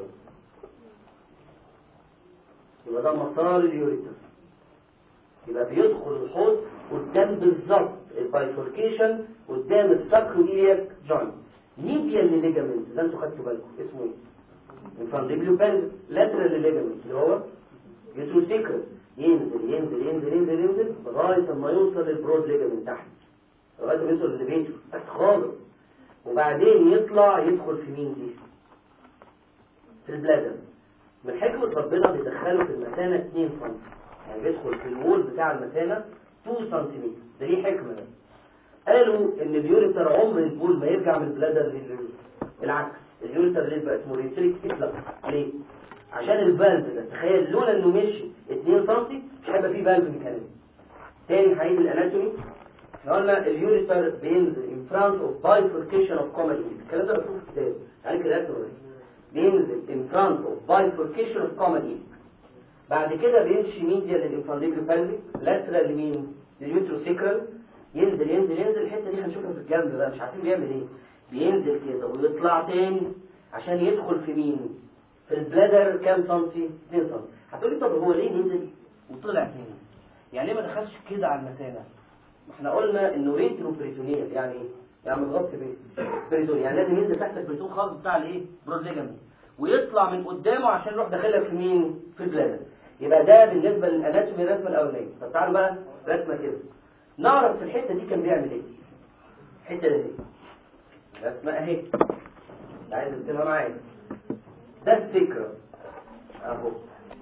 يبقى ده مسار اليوريثر يبقى بيدخل الحوض قدام بالظبط البايفوركيشن قدام الساكرو ايلياك جوينت ميديال ليجامنت ده انتوا خدتوا بالكم اسمه ايه انفانديبلو بال لاترال ليجامنت اللي هو يوترو سيكرت ينزل ينزل ينزل ينزل ينزل لغايه ما يوصل للبرود ليجامنت تحت لغايه ما يوصل للفيتو تحت خالص وبعدين يطلع يدخل في مين دي في البلادر من حكمة ربنا بيدخله في المثانة 2 سم يعني بيدخل في الوول بتاع المثانة 2 سم ده ليه حكمة ده قالوا ان اليوريتر عمر البول ما يرجع من البلادر لليوريتر بالعكس اليوريتر ليه بقى اسمه ريتريك اتلق ليه عشان الفالف ده تخيل لولا انه مشي 2 سم مش هيبقى فيه فالف ميكانيزم تاني هعيد الاناتومي احنا قلنا اليوريتر بينزل in front of bifurcation of common iliac الكلام ده مكتوب في الكتاب يعني كده اكتب بينزل in front of bifurcation of common iliac بعد كده بيمشي ميديا للانفانديبلو بالفيك لاترال لمين لليوتروسيكرال ينزل ينزل ينزل الحته دي هنشوفها في الجنب بقى مش عارفين بيعمل ايه بينزل كده ويطلع تاني عشان يدخل في مين في البلادر كام سنتي 2 سم هتقولي طب هو ليه نزل وطلع تاني يعني ليه ما دخلش كده على المثانه ما احنا قلنا انه ريترو بريتونيال يعني ايه يعني متغطي بيه بريتون يعني لازم ينزل تحت البريتون خالص بتاع الايه برود ليجامنت ويطلع من قدامه عشان يروح داخلها في مين في البلادر يبقى ده بالنسبه للاناتومي الرسمه الاولانيه طب تعالوا بقى رسمه كده نعرف في الحته دي كان بيعمل ايه الحته دي رسمه اهي عايز ترسمها معايا ده السكرة اهو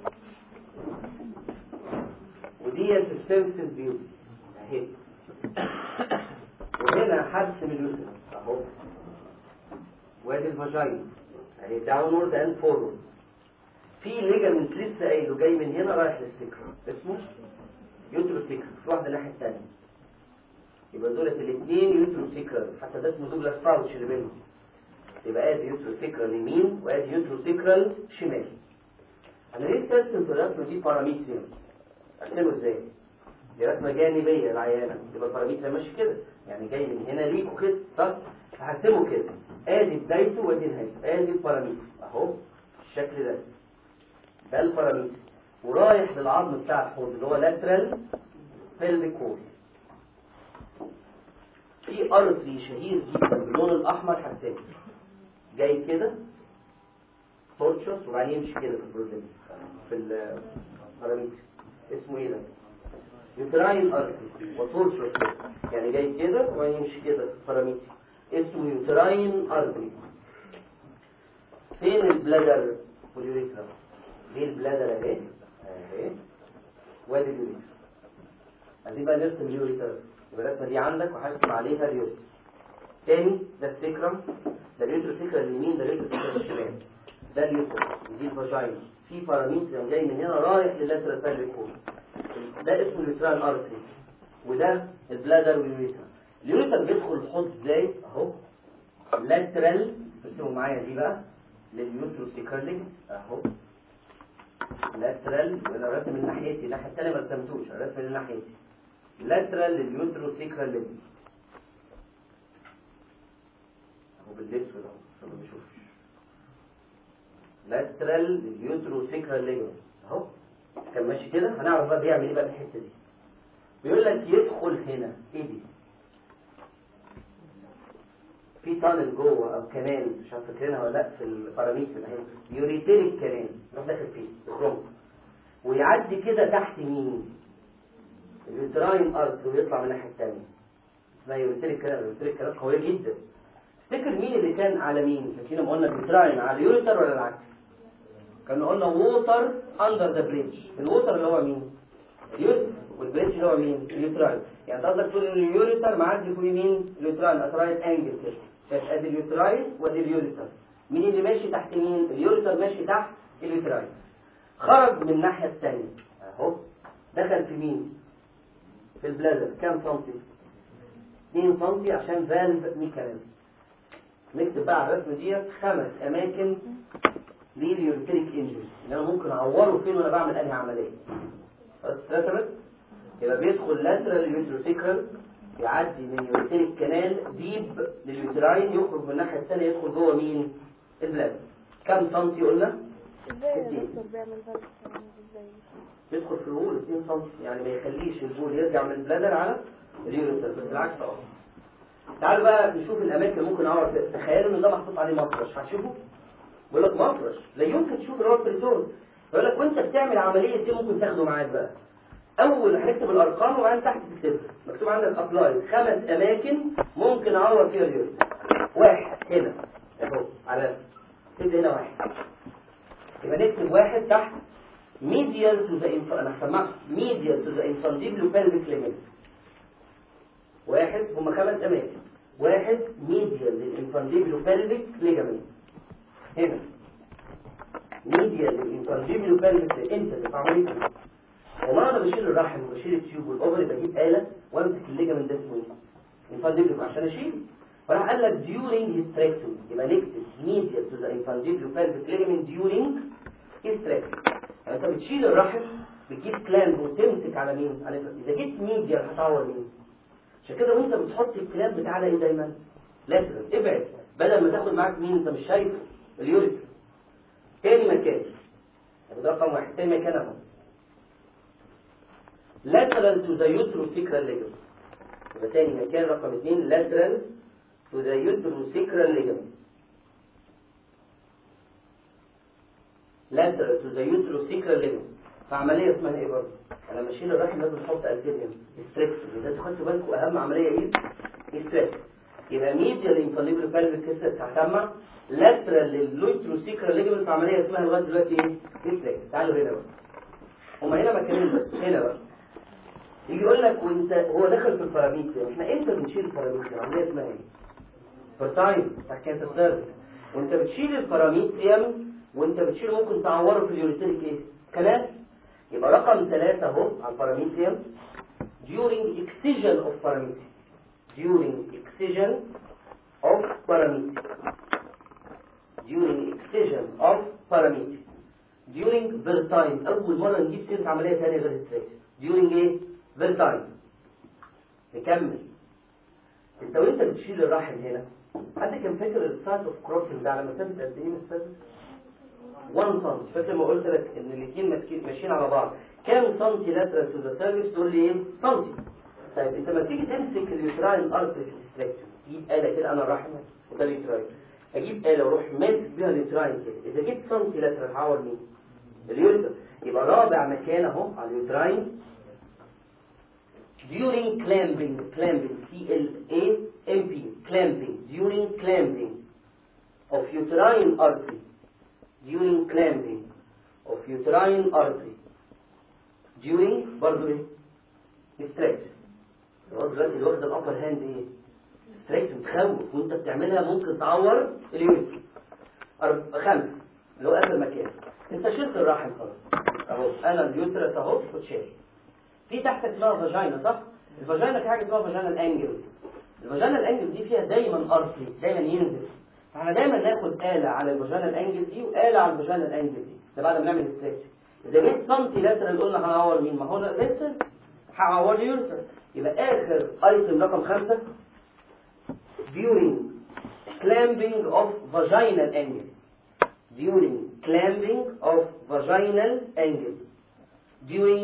ودي السيرفيس بيوتي اهي وهنا حبس من اليوترس اهو وادي الفاجينا اهي داونورد اند فورورد في ليجامنت لسه قايله جاي من هنا رايح للسكرة اسمه يوترو سكرة في واحده الناحيه الثانيه يبقى دولت الاثنين يوترو سكرة حتى ده اسمه دوجلاس باوتش اللي بينهم يبقى ادي يوترو سكرال يمين وادي يوترو سكرال شمال انا ليه استرسم في الرسمه دي باراميتريوم ارسمه ازاي دي رسمه جانبيه العيانه يبقى الباراميتر ماشي كده يعني جاي من هنا ليكوا كده صح هرسمه كده ادي بدايته وادي نهايته ادي الباراميتر اهو الشكل ده ده الباراميتر ورايح للعظم بتاع الحوض اللي هو لاترال pelvic wall في ارتري شهير جدا باللون الاحمر حساس جاي كده تورتشوس وبعدين يمشي كده في البروتين في الباراميتر اسمه ايه ده يوتراين ارتري وتورتشوس يعني جاي كده وبعدين يمشي كده في الباراميتر اسمه يوتراين ارتري فين البلادر واليوريثرا دي البلادر اهي اهي وادي اليوريثرا عايزين بقى نرسم اليوريثرا يبقى الرسمه دي عندك وهرسم عليها اليوريثرا تاني ده السكرم ده اليوترو سكرة اليمين ده اليوترو سكرة الشمال ده اليوترو ودي الفاجينا في باراميتر جاي من هنا رايح للاترال بيلفيك كول ده اسمه اليوترال ارتري وده البلادر واليوريثرا اليوريثرا بيدخل الحوض ازاي اهو لاترال ارسموا معايا دي بقى لليوترو سكرلينج اهو لاترال انا رسم من ناحيتي الناحيه الثانيه ما رسمتوش انا رسم من ناحيتي لاترال لليوترو سكرلينج هو بالاسود اهو عشان ما بيشوفش لاترال لليوترو سكرال ليجمنت اهو كان ماشي كده هنعرف بقى بيعمل ايه بقى في الحته دي بيقول لك يدخل هنا ايه دي في تانل جوه او كنال مش عارف فاكرينها ولا لا في الباراميتر اهي يوريتيريك كنال يروح داخل فيه الرمق ويعدي كده تحت مين اليوتراين ارت ويطلع من الناحيه الثانيه اسمها يوريتيريك كنال يوريتيريك كنال قويه جدا تفتكر مين اللي كان على مين فاكرين لما قلنا اليوتراين على اليوريتر ولا العكس كنا قلنا ووتر اندر ذا بريدج الووتر اللي هو مين اليوريتر والبريدج اللي هو مين اليوتراين يعني قصدك تقول ان اليوريتر معدي فوق مين اليوتراين اترايت انجل كده شايف ادي اليوتراين وادي اليوريتر مين اللي ماشي تحت مين اليوريتر ماشي تحت اليوتراين خرج من الناحيه الثانيه اهو دخل في مين في البلازر كام سنتي 2 سنتي عشان فالف ميكانيزم نكتب بقى على الرسمه ديت خمس اماكن لليوريتريك انجرز ان انا ممكن اعوره فين وانا بعمل انهي عمليه اترسمت يبقى بيدخل لاترال يوتروسيكرال يعدي من يوريتريك كانال ديب لليوتراين يخرج من الناحيه الثانيه يدخل جوه مين البلاد كم سنتي قلنا ازاي يا ستين. دكتور بيعمل ذلك ازاي يدخل في الوول 2 سم يعني ما يخليش البول يرجع من البلادر على اليوريتر بس العكس اه تعالوا بقى نشوف الاماكن اللي ممكن اعرف تخيلوا ان ده محطوط عليه مفرش هتشوفه بيقول لك مفرش لا يمكن تشوف اللي هو البريتون يقول لك وانت بتعمل عمليه دي ممكن تاخده معاك بقى اول هنكتب الارقام وبعدين تحت تكتبها مكتوب عندك ابلاي خمس اماكن ممكن اعور فيها اليوريتر واحد هنا اهو على الرسم تبدا هنا واحد يبقى نكتب واحد تحت medial to the inf- انا هسمعها medial to the infundibulum pelvic ligament واحد هم خمس اماكن واحد medial للinfundibulum pelvic ligament هنا medial للinfundibulum pelvic ligament انت اللي عمليه ايه؟ والله انا بشيل الرحم وبشيل التيوب والاوفري بجيب آلة وامسك الليجامنت ده اسمه ايه؟ infundibulum عشان اشيله فراح قال لك during hysterectomy يبقى نكتب medial to the infundibulum pelvic ligament during hysterectomy يعني انت بتشيل الرحم بتجيب كلامب وتمسك على مين؟ على اذا جيت ميديا هتعور مين؟ عشان كده وانت بتحط الكلاب بتاعنا ايه دايما؟ لاترال ابعد بدل ما تاخد معاك مين انت مش شايفه اليوريتر تاني مكان يعني ده رقم واحد تاني مكان اهو lateral to the uterosacral ligament يبقى تاني مكان رقم اثنين lateral to the uterosacral ligament lateral to the uterosacral ligament فعملية اسمها ايه برضه؟ انا ماشيين الرحم لازم نحط الفيديوم استريكتومي لازم تاخدوا بالكم اهم عملية ايه؟ استريكتومي يبقى ميديال انفاليبل بالفيك كيسس هتسمع لاترال لليوتروسيكرال ليجمنت في عملية اسمها لغاية دلوقتي ايه؟ استريكت تعالوا هنا بقى هما هنا مكانين بس هنا بقى يجي يقول لك وانت هو دخل في الباراميتر احنا امتى بنشيل الباراميتر عملية اسمها ايه؟ برتايم تحكي السيرفكس وانت بتشيل الباراميتريم وانت بتشيل ممكن تعوره في اليوريتريك ايه؟ كلام يبقى رقم ثلاثة اهو على الباراميتريم during excision of parameter during excision of parameter during excision of parameter during vertime أول مرة نجيب سيرة عملية ثانية غير ستريت during ايه؟ vertime نكمل انت وانت بتشيل الرحم هنا حد كان فاكر السايت اوف كروسنج ده على مسافة قد ايه من السيرفس؟ 1 سم فاكر ما قلت لك ان الاثنين ماسكين ماشيين على بعض كام سنتي لاترال تو ذا سيرفيس تقول لي ايه سنتي طيب انت لما تيجي تمسك اليوتراين ارتري في الاستراكشن تجيب آلة كده انا الرحم وده اليوتراين اجيب آلة واروح ماسك بيها اليوتراين كده اذا جبت سنتي لاترال هعور مين اليوتر يبقى رابع مكان اهو على اليوتراين during clamping clamping C L A M P clamping during clamping of uterine artery during clamping of uterine artery during برضه ايه stretch هو دلوقتي اللي واخد الابر هاند ايه stretch بتخوف وانت بتعملها ممكن تعور اليوتر أرب- خمسة اللي هو اخر مكان انت شلت الرحم خلاص اهو انا اليوترس اهو وتشيل في تحت اسمها فاجينا صح الفاجينا في حاجه اسمها فاجينا الانجلز الفاجينا الانجل دي فيها دايما ارتري دايما ينزل فاحنا دايما ناخد آلة على الفاجينا الانجل دي وآلة على الفاجينا الانجل دي ده بعد ما نعمل ستريتش اذا جيت سنتي لاترال قلنا هنعور مين ما هو أنا لسه هعور اليوتر يبقى اخر ايتم رقم خمسة during clamping of vaginal angles during clamping of vaginal angles during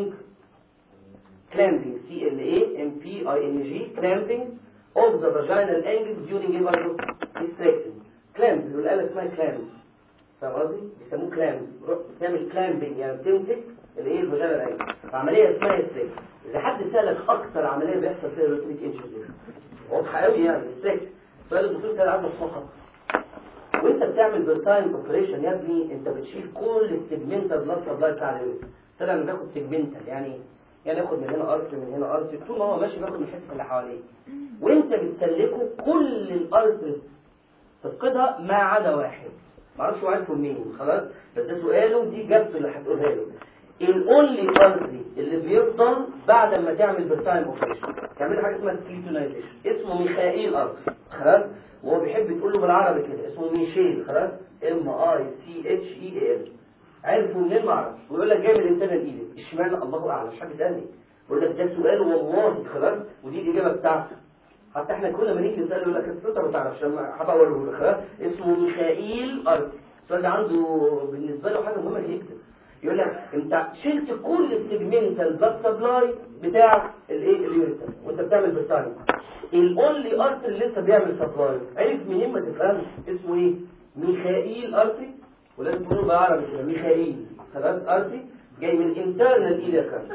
clamping C L A M P I N G clamping of the vaginal angle during ايه برضه hysterectomy clamp والآلة اسمها clamp فاهم قصدي؟ بيسموه clamp بتعمل clamping يعني بتمسك الايه الفاجينال انجل فعملية اسمها hysterectomy إذا حد سألك أكتر عملية بيحصل فيها روتريك انشوزيشن واضحة قوي يعني hysterectomy سؤال الدكتور كان عنده فقط وانت بتعمل بالتايم اوبريشن يا ابني انت بتشيل كل السيجمنتال بلاد سبلاي بتاع اليورين طلع انه بياخد سيجمنتال يعني يعني ياخد من هنا ارتري من هنا ارتري طول ما هو ماشي بياخد من الحته اللي حواليه وانت بتسلكه كل الارتريز تفقدها ما عدا واحد معرفش هو عارفه منين خلاص بس ده سؤاله دي اجابته اللي هتقولها له الاونلي ارتري اللي بيفضل بعد ما تعمل بالتايم اوبريشن تعمل حاجه اسمها سكليتونايزيشن اسمه ميخائيل ارتري خلاص وهو بيحب تقول له بالعربي كده اسمه ميشيل خلاص ام اي سي اتش اي ال عرفوا منين ما اعرفش ويقول لك جاي من الانترنال ايدك اشمعنى الله اعلم مش حاجه تاني يقول لك ده سؤال والله خلاص ودي الاجابه بتاعته حتى احنا كل ما نيجي نساله يقول لك انت ما تعرفش لما هبقى اقوله لك خلاص اسمه ميخائيل ارتي السؤال ده عنده بالنسبه له حاجه مهمه يكتب يقول لك انت شلت كل السيجمنتال بلاد سبلاي بتاع الايه اليوريتر وانت بتعمل بالتايم الاونلي ارتري اللي لسه بيعمل سبلاي عرف منين ما تفهمش اسمه ايه ميخائيل ارتري ولازم تقول بالعربي كده ميخائيل خلاص ارتري جاي من انترنال ايليا كارد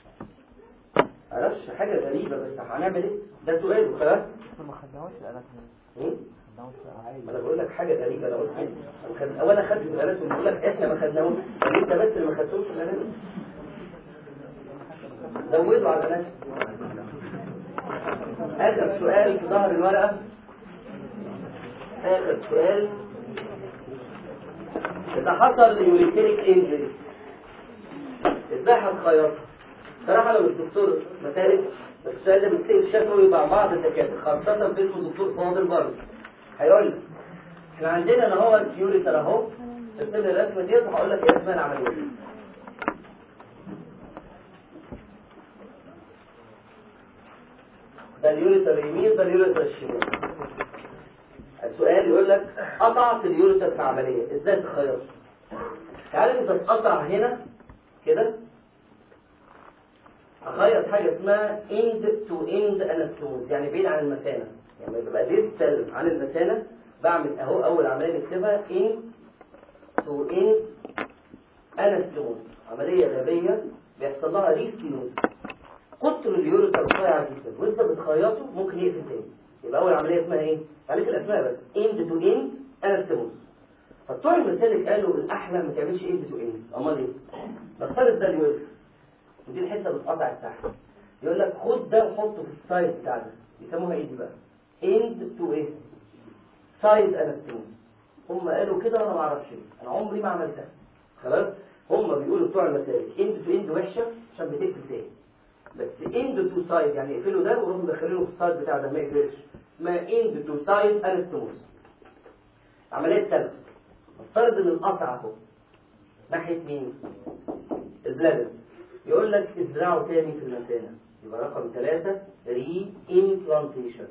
معرفش حاجه غريبه بس هنعمل ايه ده سؤال خلاص ما خدناهوش الآلات ايه ما خدناهوش ما انا بقول لك حاجه غريبه انا قلت كده أنا خد... او انا خدت الالات بقول لك احنا ما خدناهوش يعني انت بس اللي ما خدتوش الالات زودوا على الالات اخر سؤال في ظهر الورقه اخر سؤال اذا حصل يوريتريك انجري ازاي هتخيطها صراحه انا مش دكتور مسالك بس السؤال ده بيتسال شفوي مع بعض الدكاتره خاصه في اسمه دكتور فاضل برضه هيقول لك احنا عندنا انا هو اليوريتر اهو ارسم لي الرسمه ديت وهقول لك ايه اسمها العمليه ده اليوريتر اليمين ده اليوريتر الشمال السؤال يقول لك قطعت اليوريتر في عمليه ازاي تخيط تعالى انت تقطع هنا كده اخيط حاجه اسمها اند تو اند انستوز يعني بعيد عن المثانه يعني لما ببقى ديستال عن المثانه بعمل اهو اول عمليه نكتبها اند تو اند انستوز عمليه غبيه بيحصل لها ريستينوز قطر اليوريثر رفيع جدا وانت بتخيطه ممكن يقفل تاني يبقى اول عمليه اسمها ايه عليك الاسماء بس اند تو اند انستوز فبتوع المسالك قالوا الاحلى ما تعملش اند تو اند امال ايه نفترض ده اليوريثر ودي الحته بتقطع تحت يقول لك خد ده وحطه في السايد بتاع ده يسموها ايه دي بقى اند تو ايه سايد انستوز هم قالوا كده وانا ما اعرفش ليه انا عمري ما عملتها خلاص هم بيقولوا بتوع المسالك اند تو اند وحشه عشان بتقفل تاني بس اند تو سايد يعني يقفلوا ده ويروحوا مدخلينه في السايد بتاع ده ما يقفلش اسمها اند تو سايد انستوز عمليه ثالثه نفترض ان القطع اهو ناحيه مين البلادر يقول لك ازرعه تاني في المثانه يبقى رقم ثلاثة ري امبلانتيشن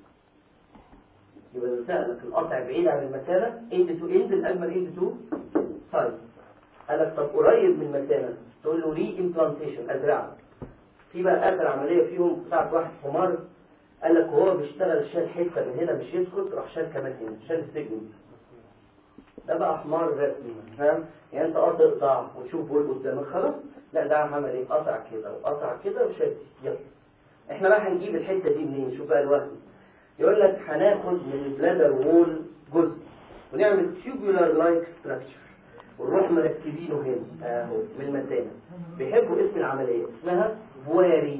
يبقى لو سألك القطع بعيد عن المثانه اند تو اند الاجمل اند تو سايد قال لك طب قريب من المثانه تقول له ري امبلانتيشن ازرعه في بقى اخر عمليه فيهم بتاعت واحد حمار قال لك وهو بيشتغل شال حته من هنا مش يسكت راح شال كمان هنا شال السجن ده بقى حمار رسمي فاهم يعني انت قاطع ضعف وتشوف بول قدامك خلاص لا ده عمل ايه قطع كده وقطع كده وشد يلا احنا بقى هنجيب الحته دي منين شوف بقى الوهم يقول لك هناخد من البلادر وول جزء ونعمل tubular لايك structure ونروح مركبينه هنا اهو من المثانه بيحبوا اسم العمليه اسمها بواري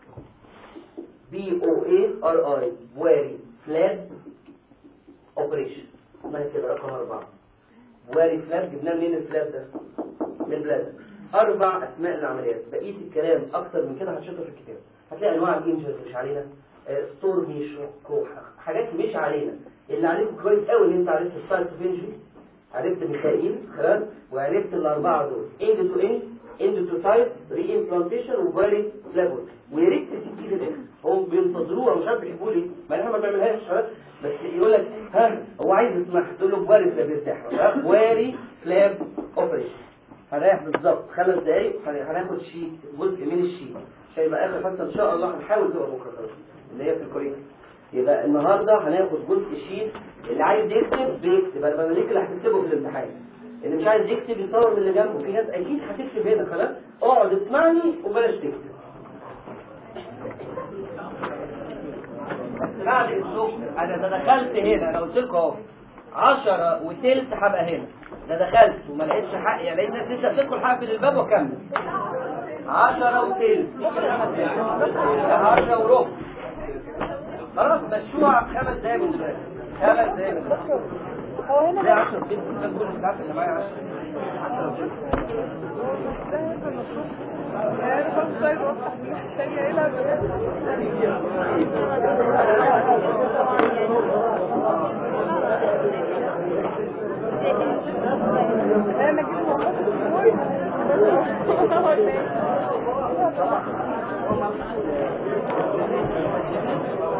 بي او اي ار اي بواري فلاب اوبريشن اسمها كده رقم أربعة بواري فلاب جبناه منين الفلاب ده؟ من بلاد أربع أسماء العمليات بقية الكلام أكتر من كده هتشوفه في الكتاب هتلاقي أنواع الإنجل مش علينا آه، ستور مش حاجات مش علينا اللي عليكم كويس قوي ان انت عرفت السايت اوف انجري عرفت ميخائيل خلاص وعرفت الاربعه دول اند تو اند اند تو سايت ري امبلانتيشن وفاري فلابول ويا ريت تسيب دي للاخر هم بينتظروها مش عارف بيحبوا لي ما احنا ما بنعملهاش خلاص بس يقول لك ها هو عايز يسمعها تقول له فاري فلاب يرتاح فاري فلاب اوبريشن هنريح بالظبط خمس دقايق هن- هناخد شيت جزء من الشيت عشان يبقى اخر فتره ان شاء الله هنحاول تبقى بكره خلاص اللي هي في الكوريكولا يبقى النهارده هناخد جزء شيت اللي عايز يكتب بيكتب انا بمليك اللي هتكتبه في الامتحان اللي مش عايز يكتب يصور من اللي جنبه في ناس اكيد هتكتب هنا خلاص اقعد اسمعني وبلاش تكتب بعد الصبح انا ده دخلت هنا انا قلت لكم اهو 10 وتلت هبقى هنا ده دخلت وما لقيتش حق يعني لقيت ناس لسه بتدخل حافل الباب واكمل 10 وتلت 10 وربع خلاص مشوها خمس دقايق من دلوقتي خمس دقايق من دلوقتي هو هنا ليه 10 وتلت كان كل الساعات اللي معايا 10 يعني خلاص طيب وقت الثانية ايه انا جبت والله